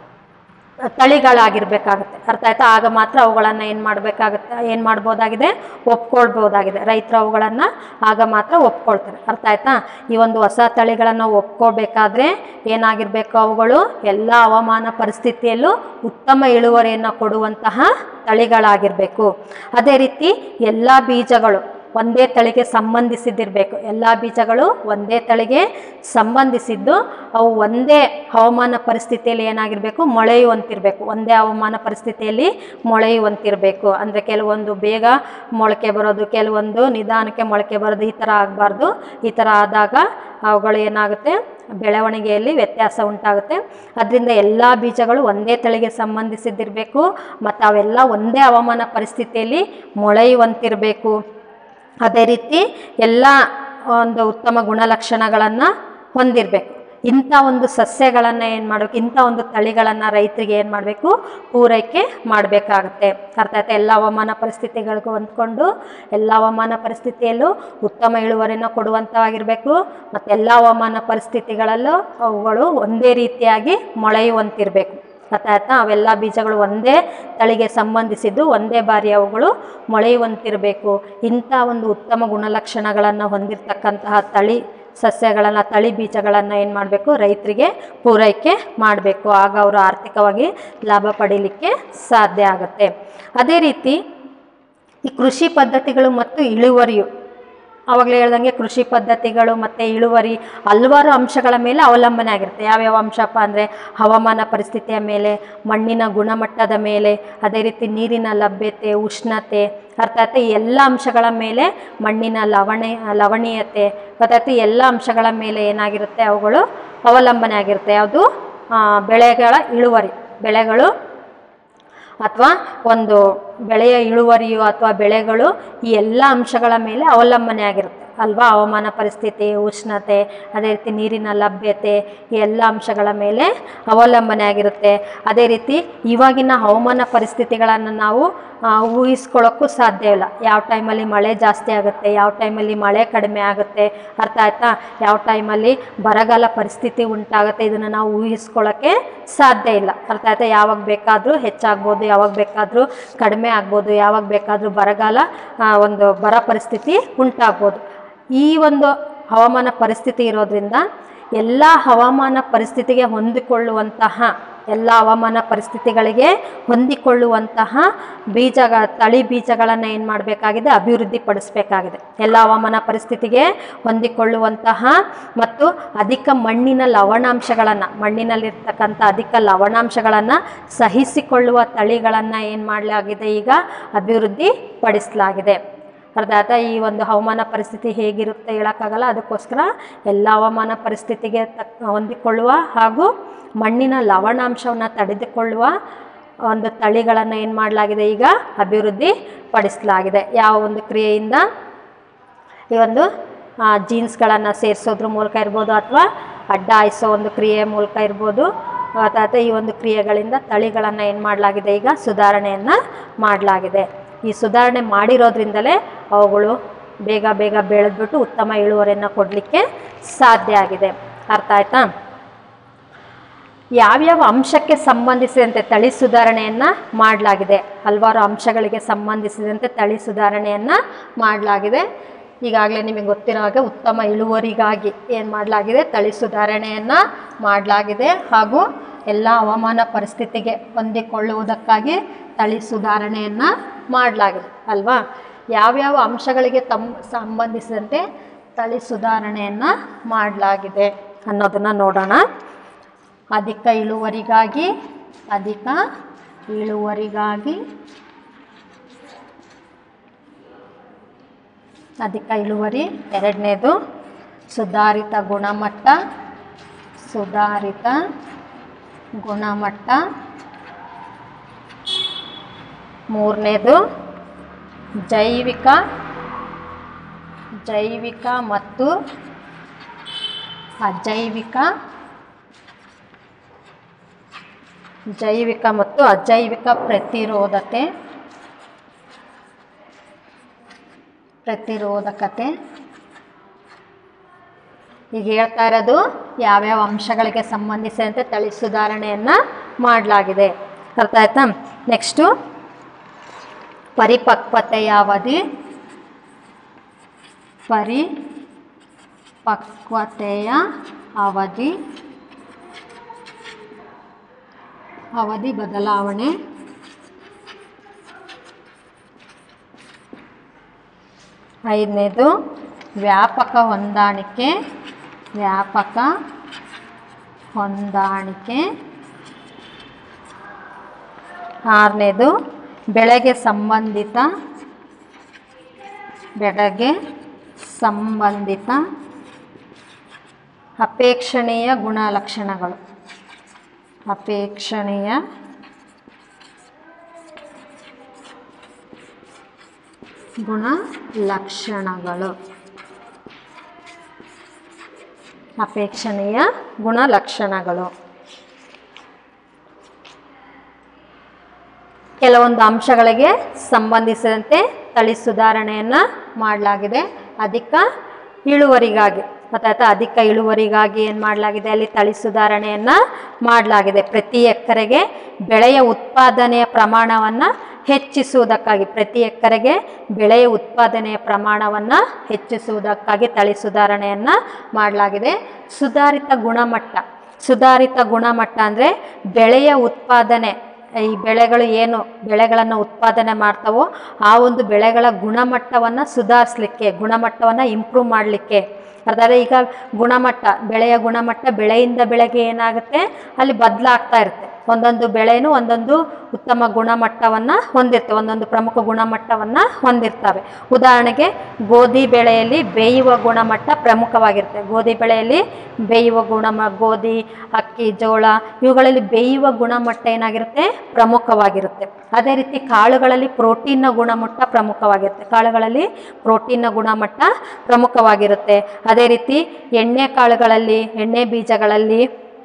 ತಳಿಗಳಾಗಿರ್ಬೇಕಾಗುತ್ತೆ ಅರ್ಥ ಆಯ್ತಾ ಆಗ ಮಾತ್ರ ಅವುಗಳನ್ನು ಏನು ಮಾಡಬೇಕಾಗುತ್ತೆ ಏನು ಮಾಡ್ಬೋದಾಗಿದೆ ಒಪ್ಕೊಳ್ಬೋದಾಗಿದೆ ರೈತರು ಅವುಗಳನ್ನು ಆಗ ಮಾತ್ರ ಒಪ್ಕೊಳ್ತಾರೆ ಅರ್ಥ ಆಯ್ತಾ ಈ ಒಂದು ಹೊಸ ತಳಿಗಳನ್ನು ಒಪ್ಕೋಬೇಕಾದ್ರೆ ಏನಾಗಿರಬೇಕು ಅವುಗಳು ಎಲ್ಲ ಹವಾಮಾನ ಪರಿಸ್ಥಿತಿಯಲ್ಲೂ ಉತ್ತಮ ಇಳುವರಿಯನ್ನು ಕೊಡುವಂತಹ ತಳಿಗಳಾಗಿರಬೇಕು ಅದೇ ರೀತಿ ಎಲ್ಲ ಬೀಜಗಳು ಒಂದೇ ತಳಿಗೆ ಸಂಬಂಧಿಸಿದ್ದಿರಬೇಕು ಎಲ್ಲ ಬೀಜಗಳು ಒಂದೇ ತಳಿಗೆ ಸಂಬಂಧಿಸಿದ್ದು ಅವು ಒಂದೇ ಹವಾಮಾನ ಪರಿಸ್ಥಿತಿಯಲ್ಲಿ ಏನಾಗಿರಬೇಕು ಮೊಳೆಯುವಂತಿರಬೇಕು ಒಂದೇ ಹವಾಮಾನ ಪರಿಸ್ಥಿತಿಯಲ್ಲಿ ಮೊಳೆಯುವಂತಿರಬೇಕು ಅಂದರೆ ಕೆಲವೊಂದು ಬೇಗ ಮೊಳಕೆ ಬರೋದು ಕೆಲವೊಂದು ನಿಧಾನಕ್ಕೆ ಮೊಳಕೆ ಬರೋದು ಈ ಥರ ಆಗಬಾರ್ದು ಈ ಥರ ಆದಾಗ ಅವುಗಳು ಏನಾಗುತ್ತೆ ಬೆಳವಣಿಗೆಯಲ್ಲಿ ವ್ಯತ್ಯಾಸ ಉಂಟಾಗುತ್ತೆ ಅದರಿಂದ ಎಲ್ಲ ಬೀಜಗಳು ಒಂದೇ ತಳಿಗೆ ಸಂಬಂಧಿಸಿದ್ದಿರಬೇಕು ಮತ್ತು ಅವೆಲ್ಲ ಒಂದೇ ಹವಾಮಾನ ಪರಿಸ್ಥಿತಿಯಲ್ಲಿ ಮೊಳೆಯುವಂತಿರಬೇಕು ಅದೇ ರೀತಿ ಎಲ್ಲ ಒಂದು ಉತ್ತಮ ಗುಣಲಕ್ಷಣಗಳನ್ನು ಹೊಂದಿರಬೇಕು ಇಂಥ ಒಂದು ಸಸ್ಯಗಳನ್ನು ಏನು ಮಾಡಬೇಕು ಇಂಥ ಒಂದು ತಳಿಗಳನ್ನು ರೈತರಿಗೆ ಏನು ಮಾಡಬೇಕು ಪೂರೈಕೆ ಮಾಡಬೇಕಾಗತ್ತೆ ಅರ್ಥ ಆಯ್ತಾ ಎಲ್ಲ ಹವಾಮಾನ ಪರಿಸ್ಥಿತಿಗಳಿಗೂ ಹೊಂದ್ಕೊಂಡು ಎಲ್ಲ ಹವಾಮಾನ ಪರಿಸ್ಥಿತಿಯಲ್ಲೂ ಉತ್ತಮ ಇಳುವರಿನ ಕೊಡುವಂಥವಾಗಿರಬೇಕು ಮತ್ತು ಎಲ್ಲ ಹವಾಮಾನ ಪರಿಸ್ಥಿತಿಗಳಲ್ಲೂ ಅವುಗಳು ಒಂದೇ ರೀತಿಯಾಗಿ ಮೊಳೆಯುವಂತಿರಬೇಕು ಅರ್ಥ ಆಯ್ತಾ ಅವೆಲ್ಲ ಬೀಜಗಳು ಒಂದೇ ತಳಿಗೆ ಸಂಬಂಧಿಸಿದ್ದು ಒಂದೇ ಬಾರಿ ಅವುಗಳು ಮೊಳೆಯುವಂತಿರಬೇಕು ಇಂಥ ಒಂದು ಉತ್ತಮ ಗುಣಲಕ್ಷಣಗಳನ್ನು ಹೊಂದಿರತಕ್ಕಂತಹ ತಳಿ ಸಸ್ಯಗಳನ್ನು ತಳಿ ಬೀಜಗಳನ್ನು ಏನು ಮಾಡಬೇಕು ರೈತರಿಗೆ ಪೂರೈಕೆ ಮಾಡಬೇಕು ಆಗ ಅವರು ಆರ್ಥಿಕವಾಗಿ ಲಾಭ ಪಡೀಲಿಕ್ಕೆ ಸಾಧ್ಯ ಆಗುತ್ತೆ ಅದೇ ರೀತಿ ಈ ಕೃಷಿ ಪದ್ಧತಿಗಳು ಮತ್ತು ಇಳುವರಿಯು ಆವಾಗಲೇ ಹೇಳ್ದಂಗೆ ಕೃಷಿ ಪದ್ಧತಿಗಳು ಮತ್ತು ಇಳುವರಿ ಹಲವಾರು ಅಂಶಗಳ ಮೇಲೆ ಅವಲಂಬನೆ ಆಗಿರುತ್ತೆ ಯಾವ್ಯಾವ ಅಂಶಪ್ಪ ಅಂದರೆ ಹವಾಮಾನ ಪರಿಸ್ಥಿತಿಯ ಮೇಲೆ ಮಣ್ಣಿನ ಗುಣಮಟ್ಟದ ಮೇಲೆ ಅದೇ ರೀತಿ ನೀರಿನ ಲಭ್ಯತೆ ಉಷ್ಣತೆ ಅರ್ಥಾತ್ ಈ ಎಲ್ಲ ಅಂಶಗಳ ಮೇಲೆ ಮಣ್ಣಿನ ಲವಣೆ ಲವಣೀಯತೆ ಅರ್ಥಾತ್ ಈ ಎಲ್ಲ ಅಂಶಗಳ ಮೇಲೆ ಏನಾಗಿರುತ್ತೆ ಅವುಗಳು ಅವಲಂಬನೆ ಆಗಿರುತ್ತೆ ಯಾವುದು ಬೆಳೆಗಳ ಇಳುವರಿ ಬೆಳೆಗಳು ಅಥವಾ ಒಂದು ಬೆಳೆಯ ಇಳುವರಿಯು ಅಥವಾ ಬೆಳೆಗಳು ಈ ಎಲ್ಲ ಅಂಶಗಳ ಮೇಲೆ ಅವಲಂಬನೆ ಆಗಿರುತ್ತೆ ಅಲ್ವಾ ಹವಾಮಾನ ಪರಿಸ್ಥಿತಿ ಉಷ್ಣತೆ ಅದೇ ರೀತಿ ನೀರಿನ ಲಭ್ಯತೆ ಈ ಎಲ್ಲ ಅಂಶಗಳ ಮೇಲೆ ಅವಲಂಬನೆ ಆಗಿರುತ್ತೆ ಅದೇ ರೀತಿ ಇವಾಗಿನ ಹವಾಮಾನ ಪರಿಸ್ಥಿತಿಗಳನ್ನು ನಾವು ಆ, ಊಹಿಸ್ಕೊಳ್ಳೋಕ್ಕೂ ಸಾಧ್ಯ ಇಲ್ಲ ಯಾವ ಟೈಮಲ್ಲಿ ಮಳೆ ಜಾಸ್ತಿ ಆಗುತ್ತೆ ಯಾವ ಟೈಮಲ್ಲಿ ಮಳೆ ಕಡಿಮೆ ಆಗುತ್ತೆ ಅರ್ಥ ಆಯ್ತಾ ಯಾವ ಟೈಮಲ್ಲಿ ಬರಗಾಲ ಪರಿಸ್ಥಿತಿ ಉಂಟಾಗುತ್ತೆ ಇದನ್ನು ನಾವು ಊಹಿಸ್ಕೊಳ್ಳೋಕ್ಕೆ ಸಾಧ್ಯ ಇಲ್ಲ ಅರ್ಥ ಆಯ್ತಾ ಯಾವಾಗ ಬೇಕಾದರೂ ಹೆಚ್ಚಾಗ್ಬೋದು ಯಾವಾಗ ಬೇಕಾದರೂ ಕಡಿಮೆ ಆಗ್ಬೋದು ಯಾವಾಗ ಬೇಕಾದರೂ ಬರಗಾಲ ಆ, ಒಂದು ಬರ ಪರಿಸ್ಥಿತಿ ಉಂಟಾಗ್ಬೋದು ಈ ಒಂದು ಹವಾಮಾನ ಪರಿಸ್ಥಿತಿ ಇರೋದ್ರಿಂದ ಎಲ್ಲ ಹವಾಮಾನ ಪರಿಸ್ಥಿತಿಗೆ ಹೊಂದಿಕೊಳ್ಳುವಂತಹ ಎಲ್ಲ ಹವಾಮಾನ ಪರಿಸ್ಥಿತಿಗಳಿಗೆ ಹೊಂದಿಕೊಳ್ಳುವಂತಹ ಬೀಜಗಳ ತಳಿ ಬೀಜಗಳನ್ನು ಏನು ಮಾಡಬೇಕಾಗಿದೆ ಅಭಿವೃದ್ಧಿ ಪಡಿಸಬೇಕಾಗಿದೆ ಎಲ್ಲ ಹವಾಮಾನ ಪರಿಸ್ಥಿತಿಗೆ ಹೊಂದಿಕೊಳ್ಳುವಂತಹ ಮತ್ತು ಅಧಿಕ ಮಣ್ಣಿನ ಲವಣಾಂಶಗಳನ್ನು ಮಣ್ಣಿನಲ್ಲಿರ್ತಕ್ಕಂಥ ಅಧಿಕ ಲವಣಾಂಶಗಳನ್ನು ಸಹಿಸಿಕೊಳ್ಳುವ ತಳಿಗಳನ್ನು ಏನು ಮಾಡಲಾಗಿದೆ ಈಗ ಅಭಿವೃದ್ಧಿ ಪಡಿಸಲಾಗಿದೆ ಅರ್ಥ ಆಯ್ತಾ ಈ ಒಂದು ಹವಾಮಾನ ಪರಿಸ್ಥಿತಿ ಹೇಗಿರುತ್ತೆ ಹೇಳೋಕ್ಕಾಗಲ್ಲ ಅದಕ್ಕೋಸ್ಕರ ಎಲ್ಲ ಹವಾಮಾನ ಪರಿಸ್ಥಿತಿಗೆ ತಕ್ಕ ಹೊಂದಿಕೊಳ್ಳುವ ಹಾಗೂ ಮಣ್ಣಿನ ಲವಣಾಂಶವನ್ನು ತಡೆದುಕೊಳ್ಳುವ ಒಂದು ತಳಿಗಳನ್ನು ಏನು ಮಾಡಲಾಗಿದೆ ಈಗ ಅಭಿವೃದ್ಧಿ ಪಡಿಸಲಾಗಿದೆ ಯಾವ ಒಂದು ಕ್ರಿಯೆಯಿಂದ ಈ ಒಂದು ಜೀನ್ಸ್ಗಳನ್ನು ಸೇರಿಸೋದ್ರ ಮೂಲಕ ಇರ್ಬೋದು ಅಥವಾ ಅಡ್ಡ ಹಾಯಿಸೋ ಒಂದು ಕ್ರಿಯೆ ಮೂಲಕ ಇರ್ಬೋದು ಅಥವಾ ಈ ಒಂದು ಕ್ರಿಯೆಗಳಿಂದ ತಳಿಗಳನ್ನು ಏನು ಮಾಡಲಾಗಿದೆ ಈಗ ಸುಧಾರಣೆಯನ್ನು ಮಾಡಲಾಗಿದೆ ಈ ಸುಧಾರಣೆ ಮಾಡಿರೋದ್ರಿಂದಲೇ ಅವುಗಳು ಬೇಗ ಬೇಗ ಬೆಳೆದ್ಬಿಟ್ಟು ಉತ್ತಮ ಇಳುವರಿಯನ್ನು ಕೊಡಲಿಕ್ಕೆ ಸಾಧ್ಯ ಆಗಿದೆ ಅರ್ಥ ಆಯ್ತಾ ಯಾವ್ಯಾವ ಅಂಶಕ್ಕೆ ಸಂಬಂಧಿಸಿದಂತೆ ತಳಿ ಸುಧಾರಣೆಯನ್ನು ಮಾಡಲಾಗಿದೆ ಹಲವಾರು ಅಂಶಗಳಿಗೆ ಸಂಬಂಧಿಸಿದಂತೆ ತಳಿ ಸುಧಾರಣೆಯನ್ನು ಮಾಡಲಾಗಿದೆ ಈಗಾಗಲೇ ನಿಮಗೆ ಗೊತ್ತಿರೋ ಹಾಗೆ ಉತ್ತಮ ಇಳುವರಿಗಾಗಿ ಏನು ಮಾಡಲಾಗಿದೆ ತಳಿ ಸುಧಾರಣೆಯನ್ನು ಮಾಡಲಾಗಿದೆ ಹಾಗೂ ಎಲ್ಲ ಹವಾಮಾನ ಪರಿಸ್ಥಿತಿಗೆ ಹೊಂದಿಕೊಳ್ಳುವುದಕ್ಕಾಗಿ ತಳಿ ಸುಧಾರಣೆಯನ್ನು ಮಾಡಲಾಗಿದೆ ಅಲ್ವಾ ಯಾವ್ಯಾವ ಅಂಶಗಳಿಗೆ ತಮ್ಮ ಸಂಬಂಧಿಸಿದಂತೆ ತಳಿ ಸುಧಾರಣೆಯನ್ನು ಮಾಡಲಾಗಿದೆ ಅನ್ನೋದನ್ನು ನೋಡೋಣ ಅಧಿಕ ಇಳುವರಿಗಾಗಿ ಅಧಿಕ ಇಳುವರಿಗಾಗಿ ಅಧಿಕ ಇಳುವರಿ ಎರಡನೇದು ಸುಧಾರಿತ ಗುಣಮಟ್ಟ ಸುಧಾರಿತ ಗುಣಮಟ್ಟ ಮೂರನೇದು ಜೈವಿಕ ಜೈವಿಕ ಮತ್ತು ಅಜೈವಿಕ ಜೈವಿಕ ಮತ್ತು ಅಜೈವಿಕ ಪ್ರತಿರೋಧತೆ ಪ್ರತಿರೋಧಕತೆ ಈಗ ಹೇಳ್ತಾ ಇರೋದು ಯಾವ್ಯಾವ ಅಂಶಗಳಿಗೆ ಸಂಬಂಧಿಸಿದಂತೆ ತಳಿ ಸುಧಾರಣೆಯನ್ನು ಮಾಡಲಾಗಿದೆ ಅರ್ಥ ಆಯ್ತಾ ನೆಕ್ಸ್ಟು ಪರಿಪಕ್ವತೆಯ ಅವಧಿ ಪರಿಪಕ್ವತೆಯ ಅವಧಿ ಅವಧಿ ಬದಲಾವಣೆ ಐದನೇದು ವ್ಯಾಪಕ ಹೊಂದಾಣಿಕೆ ವ್ಯಾಪಕ ಹೊಂದಾಣಿಕೆ ಆರನೇದು ಬೆಳೆಗೆ ಸಂಬಂಧಿತ ಬೆಳೆಗೆ ಸಂಬಂಧಿತ ಅಪೇಕ್ಷಣೀಯ ಗುಣಲಕ್ಷಣಗಳು ಅಪೇಕ್ಷಣೀಯ ಗುಣಲಕ್ಷಣಗಳು ಅಪೇಕ್ಷಣೀಯ ಗುಣಲಕ್ಷಣಗಳು ಕೆಲವೊಂದು ಅಂಶಗಳಿಗೆ ಸಂಬಂಧಿಸಿದಂತೆ ತಳಿ ಸುಧಾರಣೆಯನ್ನು ಮಾಡಲಾಗಿದೆ ಅಧಿಕ ಇಳುವರಿಗಾಗಿ ಗೊತ್ತಾಯ್ತಾ ಅಧಿಕ ಇಳುವರಿಗಾಗಿ ಏನು ಮಾಡಲಾಗಿದೆ ಅಲ್ಲಿ ತಳಿ ಸುಧಾರಣೆಯನ್ನು ಮಾಡಲಾಗಿದೆ ಪ್ರತಿ ಎಕರೆಗೆ ಬೆಳೆಯ ಉತ್ಪಾದನೆಯ ಪ್ರಮಾಣವನ್ನು ಹೆಚ್ಚಿಸುವುದಕ್ಕಾಗಿ ಪ್ರತಿ ಎಕರೆಗೆ ಬೆಳೆಯ ಉತ್ಪಾದನೆಯ ಪ್ರಮಾಣವನ್ನು ಹೆಚ್ಚಿಸುವುದಕ್ಕಾಗಿ ತಳಿ ಸುಧಾರಣೆಯನ್ನು ಮಾಡಲಾಗಿದೆ ಸುಧಾರಿತ ಗುಣಮಟ್ಟ ಸುಧಾರಿತ ಗುಣಮಟ್ಟ ಅಂದರೆ ಬೆಳೆಯ ಉತ್ಪಾದನೆ ಈ ಬೆಳೆಗಳು ಏನು ಬೆಳೆಗಳನ್ನು ಉತ್ಪಾದನೆ ಮಾಡ್ತಾವೋ ಆ ಒಂದು ಬೆಳೆಗಳ ಗುಣಮಟ್ಟವನ್ನು ಸುಧಾರಿಸಲಿಕ್ಕೆ ಗುಣಮಟ್ಟವನ್ನು ಇಂಪ್ರೂವ್ ಮಾಡಲಿಕ್ಕೆ ಅರ್ಥಾತ್ ಈಗ ಗುಣಮಟ್ಟ ಬೆಳೆಯ ಗುಣಮಟ್ಟ ಬೆಳೆಯಿಂದ ಬೆಳೆಗೆ ಏನಾಗುತ್ತೆ ಅಲ್ಲಿ ಬದಲಾಗ್ತಾ ಇರುತ್ತೆ ಒಂದೊಂದು ಬೆಳೆನೂ ಒಂದೊಂದು ಉತ್ತಮ ಗುಣಮಟ್ಟವನ್ನು ಹೊಂದಿರ್ತವೆ ಒಂದೊಂದು ಪ್ರಮುಖ ಗುಣಮಟ್ಟವನ್ನು ಹೊಂದಿರ್ತವೆ ಉದಾಹರಣೆಗೆ ಗೋಧಿ ಬೆಳೆಯಲ್ಲಿ ಬೇಯುವ ಗುಣಮಟ್ಟ ಪ್ರಮುಖವಾಗಿರುತ್ತೆ ಗೋಧಿ ಬೆಳೆಯಲ್ಲಿ ಬೇಯುವ ಗುಣಮ ಗೋಧಿ ಅಕ್ಕಿ ಜೋಳ ಇವುಗಳಲ್ಲಿ ಬೇಯುವ ಗುಣಮಟ್ಟ ಏನಾಗಿರುತ್ತೆ ಪ್ರಮುಖವಾಗಿರುತ್ತೆ ಅದೇ ರೀತಿ ಕಾಳುಗಳಲ್ಲಿ ಪ್ರೋಟೀನ್ನ ಗುಣಮಟ್ಟ ಪ್ರಮುಖವಾಗಿರುತ್ತೆ ಕಾಳುಗಳಲ್ಲಿ ಪ್ರೋಟೀನ್ನ ಗುಣಮಟ್ಟ ಪ್ರಮುಖವಾಗಿರುತ್ತೆ ಅದೇ ರೀತಿ ಎಣ್ಣೆ ಕಾಳುಗಳಲ್ಲಿ ಎಣ್ಣೆ ಬೀಜಗಳಲ್ಲಿ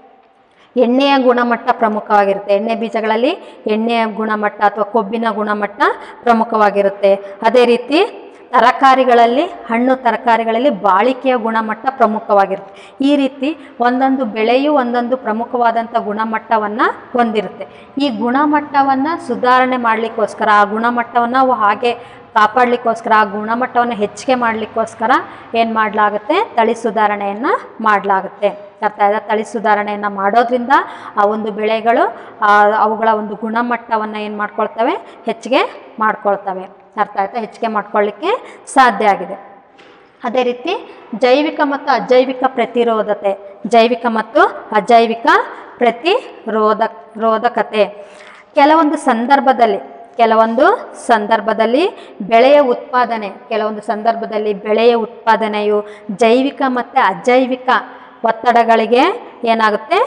ಎಣ್ಣೆಯ ಗುಣಮಟ್ಟ ಪ್ರಮುಖವಾಗಿರುತ್ತೆ ಎಣ್ಣೆ ಬೀಜಗಳಲ್ಲಿ ಎಣ್ಣೆಯ ಗುಣಮಟ್ಟ ಅಥವಾ ಕೊಬ್ಬಿನ ಗುಣಮಟ್ಟ ಪ್ರಮುಖವಾಗಿರುತ್ತೆ ಅದೇ ರೀತಿ ತರಕಾರಿಗಳಲ್ಲಿ ಹಣ್ಣು ತರಕಾರಿಗಳಲ್ಲಿ ಬಾಳಿಕೆಯ ಗುಣಮಟ್ಟ ಪ್ರಮುಖವಾಗಿರುತ್ತೆ ಈ ರೀತಿ ಒಂದೊಂದು ಬೆಳೆಯು ಒಂದೊಂದು ಪ್ರಮುಖವಾದಂಥ ಗುಣಮಟ್ಟವನ್ನು ಹೊಂದಿರುತ್ತೆ ಈ ಗುಣಮಟ್ಟವನ್ನು ಸುಧಾರಣೆ ಮಾಡಲಿಕ್ಕೋಸ್ಕರ ಆ ಗುಣಮಟ್ಟವನ್ನು ನಾವು ಹಾಗೆ ಕಾಪಾಡಲಿಕ್ಕೋಸ್ಕರ ಆ ಗುಣಮಟ್ಟವನ್ನು ಹೆಚ್ಚಿಗೆ ಮಾಡಲಿಕ್ಕೋಸ್ಕರ ಏನು ಮಾಡಲಾಗುತ್ತೆ ತಳಿ ಸುಧಾರಣೆಯನ್ನು ಮಾಡಲಾಗುತ್ತೆ ಅರ್ಥ ಆಯ್ತಾ ತಳಿ ಸುಧಾರಣೆಯನ್ನು ಮಾಡೋದ್ರಿಂದ ಆ ಒಂದು ಬೆಳೆಗಳು ಆ, ಅವುಗಳ ಒಂದು ಗುಣಮಟ್ಟವನ್ನು ಏನು ಮಾಡ್ಕೊಳ್ತವೆ ಹೆಚ್ಚಿಗೆ ಮಾಡ್ಕೊಳ್ತವೆ ಅರ್ಥ ಆಯ್ತಾ ಹೆಚ್ಚಿಗೆ ಮಾಡ್ಕೊಳ್ಳಿಕ್ಕೆ ಸಾಧ್ಯ ಆಗಿದೆ ಅದೇ ರೀತಿ ಜೈವಿಕ ಮತ್ತು ಅಜೈವಿಕ ಪ್ರತಿರೋಧತೆ ಜೈವಿಕ ಮತ್ತು ಅಜೈವಿಕ ಪ್ರತಿರೋಧ ರೋಧಕತೆ ಕೆಲವೊಂದು ಸಂದರ್ಭದಲ್ಲಿ ಕೆಲವೊಂದು ಸಂದರ್ಭದಲ್ಲಿ ಬೆಳೆಯ ಉತ್ಪಾದನೆ ಕೆಲವೊಂದು ಸಂದರ್ಭದಲ್ಲಿ ಬೆಳೆಯ ಉತ್ಪಾದನೆಯು ಜೈವಿಕ ಮತ್ತು ಅಜೈವಿಕ ಒತ್ತಡಗಳಿಗೆ ಏನಾಗುತ್ತೆ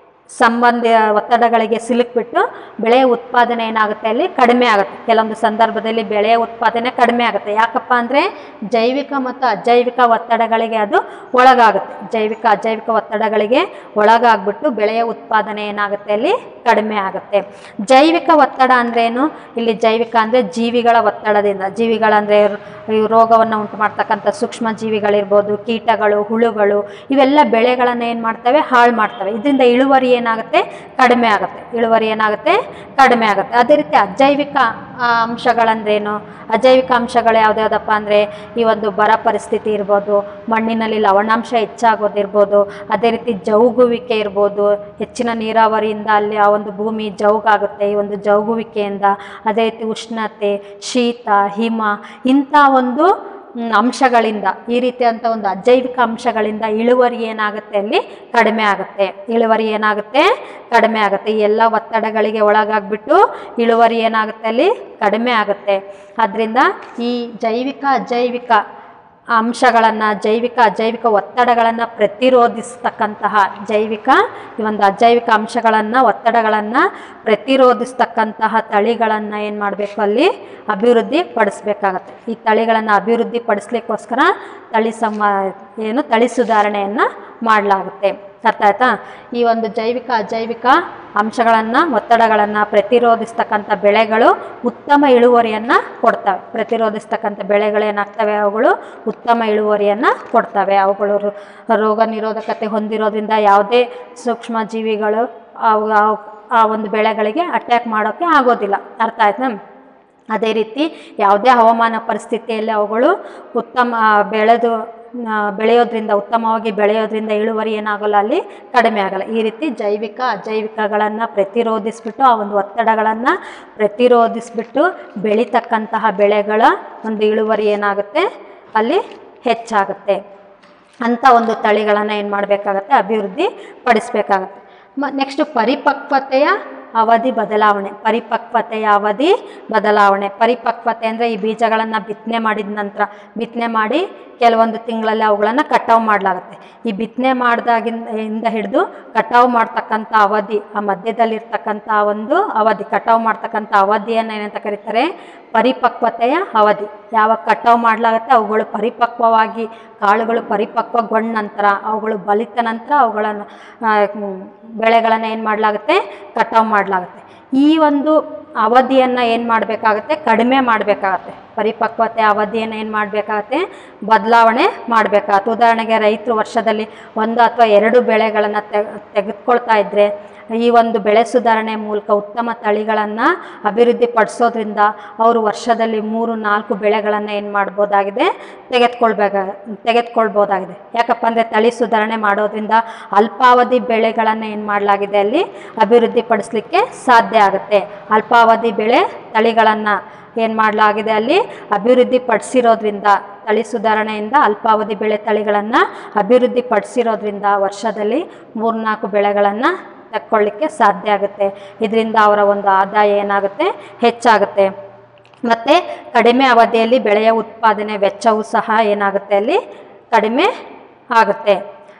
ಸಂಬಂಧ ಒತ್ತಡಗಳಿಗೆ ಸಿಲುಕ್ಬಿಟ್ಟು ಬೆಳೆಯ ಉತ್ಪಾದನೆ ಏನಾಗುತ್ತೆ ಅಲ್ಲಿ ಕಡಿಮೆ ಆಗುತ್ತೆ ಕೆಲವೊಂದು ಸಂದರ್ಭದಲ್ಲಿ ಬೆಳೆಯ ಉತ್ಪಾದನೆ ಕಡಿಮೆ ಆಗುತ್ತೆ ಯಾಕಪ್ಪ ಅಂದರೆ ಜೈವಿಕ ಮತ್ತು ಅಜೈವಿಕ ಒತ್ತಡಗಳಿಗೆ ಅದು ಒಳಗಾಗುತ್ತೆ ಜೈವಿಕ ಅಜೈವಿಕ ಒತ್ತಡಗಳಿಗೆ ಒಳಗಾಗ್ಬಿಟ್ಟು ಬೆಳೆಯ ಉತ್ಪಾದನೆ ಏನಾಗುತ್ತೆ ಅಲ್ಲಿ ಕಡಿಮೆ ಆಗುತ್ತೆ ಜೈವಿಕ ಒತ್ತಡ ಅಂದ್ರೇನು ಇಲ್ಲಿ ಜೈವಿಕ ಅಂದರೆ ಜೀವಿಗಳ ಒತ್ತಡದಿಂದ ಜೀವಿಗಳಂದರೆ ಇವು ರೋಗವನ್ನು ಉಂಟು ಮಾಡ್ತಕ್ಕಂಥ ಸೂಕ್ಷ್ಮ ಜೀವಿಗಳಿರ್ಬೋದು ಕೀಟಗಳು ಹುಳುಗಳು ಇವೆಲ್ಲ ಬೆಳೆಗಳನ್ನು ಏನು ಮಾಡ್ತವೆ ಹಾಳು ಮಾಡ್ತವೆ ಇದರಿಂದ ಇಳುವರಿ ಏನಾಗುತ್ತೆ ಕಡಿಮೆ ಆಗುತ್ತೆ ಇಳುವರಿ ಏನಾಗುತ್ತೆ ಕಡಿಮೆ ಆಗುತ್ತೆ ಅದೇ ರೀತಿ ಅಜೈವಿಕ ಆ, ಅಂಶಗಳಂದ್ರೇನು ಅಜೈವಿಕ ಅಂಶಗಳು ಯಾವ್ದ್ಯಾವ್ದಪ್ಪ ಅಂದರೆ ಈ ಒಂದು ಬರ ಪರಿಸ್ಥಿತಿ ಇರ್ಬೋದು ಮಣ್ಣಿನಲ್ಲಿ ಲವಣಾಂಶ ಹೆಚ್ಚಾಗೋದಿರ್ಬೋದು ಅದೇ ರೀತಿ ಜೌಗುವಿಕೆ ಇರ್ಬೋದು ಹೆಚ್ಚಿನ ನೀರಾವರಿಯಿಂದ ಅಲ್ಲಿ ಆ ಒಂದು ಭೂಮಿ ಜೌಗಾಗುತ್ತೆ ಈ ಒಂದು ಜೌಗುವಿಕೆಯಿಂದ ಅದೇ ರೀತಿ ಉಷ್ಣತೆ ಶೀತ ಹಿಮ ಇಂಥ ಒಂದು ಮ್, ಅಂಶಗಳಿಂದ ಈ ರೀತಿಯಂಥ ಒಂದು ಅಜೈವಿಕ ಅಂಶಗಳಿಂದ ಇಳುವರಿ ಏನಾಗುತ್ತೆ ಅಲ್ಲಿ ಕಡಿಮೆ ಆಗುತ್ತೆ ಇಳುವರಿ ಏನಾಗುತ್ತೆ ಕಡಿಮೆ ಆಗುತ್ತೆ ಈ ಎಲ್ಲ ಒತ್ತಡಗಳಿಗೆ ಒಳಗಾಗ್ಬಿಟ್ಟು ಇಳುವರಿ ಏನಾಗುತ್ತೆ ಅಲ್ಲಿ ಕಡಿಮೆ ಆಗುತ್ತೆ ಆದ್ದರಿಂದ ಈ ಜೈವಿಕ ಅಜೈವಿಕ ಅಂಶಗಳನ್ನು ಜೈವಿಕ ಅಜೈವಿಕ ಒತ್ತಡಗಳನ್ನು ಪ್ರತಿರೋಧಿಸ್ತಕ್ಕಂತಹ ಜೈವಿಕ ಈ ಒಂದು ಅಜೈವಿಕ ಅಂಶಗಳನ್ನು ಒತ್ತಡಗಳನ್ನು ಪ್ರತಿರೋಧಿಸ್ತಕ್ಕಂತಹ ತಳಿಗಳನ್ನು ಏನು ಮಾಡಬೇಕು ಅಲ್ಲಿ ಅಭಿವೃದ್ಧಿ ಪಡಿಸ್ಬೇಕಾಗತ್ತೆ ಈ ತಳಿಗಳನ್ನು ಅಭಿವೃದ್ಧಿ ಪಡಿಸ್ಲಿಕ್ಕೋಸ್ಕರ ತಳಿ ಸಮ ಏನು ತಳಿ ಸುಧಾರಣೆಯನ್ನು ಮಾಡಲಾಗುತ್ತೆ ಅರ್ಥ ಆಯ್ತಾ ಈ ಒಂದು ಜೈವಿಕ ಅಜೈವಿಕ ಅಂಶಗಳನ್ನು ಒತ್ತಡಗಳನ್ನು ಪ್ರತಿರೋಧಿಸ್ತಕ್ಕಂಥ ಬೆಳೆಗಳು ಉತ್ತಮ ಇಳುವರಿಯನ್ನು ಕೊಡ್ತವೆ ಪ್ರತಿರೋಧಿಸ್ತಕ್ಕಂಥ ಬೆಳೆಗಳು ಏನಾಗ್ತವೆ ಅವುಗಳು ಉತ್ತಮ ಇಳುವರಿಯನ್ನು ಕೊಡ್ತವೆ ಅವುಗಳು ರೋ- ರೋಗ ನಿರೋಧಕತೆ ಹೊಂದಿರೋದ್ರಿಂದ ಯಾವುದೇ ಸೂಕ್ಷ್ಮ ಜೀವಿಗಳು ಅವು ಅವು- ಆ ಒಂದು ಬೆಳೆಗಳಿಗೆ ಅಟ್ಯಾಕ್ ಮಾಡೋಕ್ಕೆ ಆಗೋದಿಲ್ಲ ಅರ್ಥ ಆಯ್ತಾ ಅದೇ ರೀತಿ ಯಾವುದೇ ಹವಾಮಾನ ಪರಿಸ್ಥಿತಿಯಲ್ಲಿ ಅವುಗಳು ಉತ್ತಮ ಬೆಳೆದು ಆ, ಬೆಳೆಯೋದ್ರಿಂದ ಉತ್ತಮವಾಗಿ ಬೆಳೆಯೋದ್ರಿಂದ ಇಳುವರಿ ಏನಾಗಲ್ಲ ಅಲ್ಲಿ ಕಡಿಮೆ ಆಗಲ್ಲ ಈ ರೀತಿ ಜೈವಿಕ ಅಜೈವಿಕಗಳನ್ನು ಪ್ರತಿರೋಧಿಸ್ಬಿಟ್ಟು ಆ ಒಂದು ಒತ್ತಡಗಳನ್ನು ಪ್ರತಿರೋಧಿಸ್ಬಿಟ್ಟು ಬೆಳೀತಕ್ಕಂತಹ ಬೆಳೆಗಳ ಒಂದು ಇಳುವರಿ ಏನಾಗುತ್ತೆ ಅಲ್ಲಿ ಹೆಚ್ಚಾಗುತ್ತೆ ಅಂಥ ಒಂದು ತಳಿಗಳನ್ನು ಏನು ಮಾಡಬೇಕಾಗತ್ತೆ ಅಭಿವೃದ್ಧಿ ಪಡಿಸ್ಬೇಕಾಗತ್ತೆ ಮ ನೆಕ್ಸ್ಟು ಪರಿಪಕ್ವತೆಯ ಅವಧಿ ಬದಲಾವಣೆ ಪರಿಪಕ್ವತೆಯ ಅವಧಿ ಬದಲಾವಣೆ ಪರಿಪಕ್ವತೆ ಅಂದರೆ ಈ ಬೀಜಗಳನ್ನು ಬಿತ್ತನೆ ಮಾಡಿದ ನಂತರ ಬಿತ್ತನೆ ಮಾಡಿ ಕೆಲವೊಂದು ತಿಂಗಳಲ್ಲಿ ಅವುಗಳನ್ನು ಕಟಾವು ಮಾಡಲಾಗುತ್ತೆ ಈ ಬಿತ್ತನೆ ಮಾಡಿದಾಗಿಂದ ಇಂದ ಹಿಡಿದು ಕಟಾವು ಮಾಡ್ತಕ್ಕಂಥ ಅವಧಿ ಆ ಮಧ್ಯದಲ್ಲಿರ್ತಕ್ಕಂಥ ಒಂದು ಅವಧಿ ಕಟಾವು ಮಾಡ್ತಕ್ಕಂಥ ಅವಧಿಯನ್ನು ಏನಂತ ಕರೀತಾರೆ ಪರಿಪಕ್ವತೆಯ ಅವಧಿ ಯಾವಾಗ ಕಟಾವು ಮಾಡಲಾಗುತ್ತೆ ಅವುಗಳು ಪರಿಪಕ್ವವಾಗಿ ಕಾಳುಗಳು ಪರಿಪಕ್ವಗೊಂಡ ನಂತರ ಅವುಗಳು ಬಲಿತ ನಂತರ ಅವುಗಳನ್ನು ಆ, ಹ್ಮ್, ಬೆಳೆಗಳನ್ನು ಏನು ಮಾಡಲಾಗುತ್ತೆ ಕಟಾವು ಮಾಡಲಾಗುತ್ತೆ ಈ ಒಂದು ಅವಧಿಯನ್ನು ಏನು ಮಾಡಬೇಕಾಗತ್ತೆ ಕಡಿಮೆ ಮಾಡಬೇಕಾಗತ್ತೆ ಪರಿಪಕ್ವತೆ ಅವಧಿಯನ್ನು ಏನು ಮಾಡಬೇಕಾಗತ್ತೆ ಬದಲಾವಣೆ ಮಾಡಬೇಕಾಗತ್ತೆ ಉದಾಹರಣೆಗೆ ರೈತರು ವರ್ಷದಲ್ಲಿ ಒಂದು ಅಥವಾ ಎರಡು ಬೆಳೆಗಳನ್ನು ತೆಗೆದುಕೊಳ್ತಾ ಇದ್ದರೆ ಈ ಒಂದು ಬೆಳೆ ಸುಧಾರಣೆ ಮೂಲಕ ಉತ್ತಮ ತಳಿಗಳನ್ನು ಅಭಿವೃದ್ಧಿ ಪಡಿಸೋದ್ರಿಂದ ಅವರು ವರ್ಷದಲ್ಲಿ ಮೂರು ನಾಲ್ಕು ಬೆಳೆಗಳನ್ನು ಏನು ಮಾಡ್ಬೋದಾಗಿದೆ ತೆಗೆದುಕೊಳ್ಬೇಕ ತೆಗೆದುಕೊಳ್ಬೋದಾಗಿದೆ ಯಾಕಪ್ಪ ಅಂದರೆ ತಳಿ ಸುಧಾರಣೆ ಮಾಡೋದ್ರಿಂದ ಅಲ್ಪಾವಧಿ ಬೆಳೆಗಳನ್ನು ಏನು ಮಾಡಲಾಗಿದೆ ಅಲ್ಲಿ ಅಭಿವೃದ್ಧಿ ಪಡಿಸ್ಲಿಕ್ಕೆ ಸಾಧ್ಯ ಆಗುತ್ತೆ ಅಲ್ಪಾವಧಿ ಬೆಳೆ ತಳಿಗಳನ್ನು ಏನು ಮಾಡಲಾಗಿದೆ ಅಲ್ಲಿ ಅಭಿವೃದ್ಧಿ ಪಡಿಸಿರೋದ್ರಿಂದ ತಳಿ ಸುಧಾರಣೆಯಿಂದ ಅಲ್ಪಾವಧಿ ಬೆಳೆ ತಳಿಗಳನ್ನು ಅಭಿವೃದ್ಧಿ ಪಡಿಸಿರೋದ್ರಿಂದ ವರ್ಷದಲ್ಲಿ ಮೂರ್ನಾಲ್ಕು ಬೆಳೆಗಳನ್ನು ತಕ್ಕೊಳ್ಳಿಕ್ಕೆ ಸಾಧ್ಯ ಆಗುತ್ತೆ ಇದರಿಂದ ಅವರ ಒಂದು ಆದಾಯ ಏನಾಗುತ್ತೆ ಹೆಚ್ಚಾಗುತ್ತೆ ಮತ್ತು ಕಡಿಮೆ ಅವಧಿಯಲ್ಲಿ ಬೆಳೆಯ ಉತ್ಪಾದನೆ ವೆಚ್ಚವೂ ಸಹ ಏನಾಗುತ್ತೆ ಅಲ್ಲಿ ಕಡಿಮೆ ಆಗುತ್ತೆ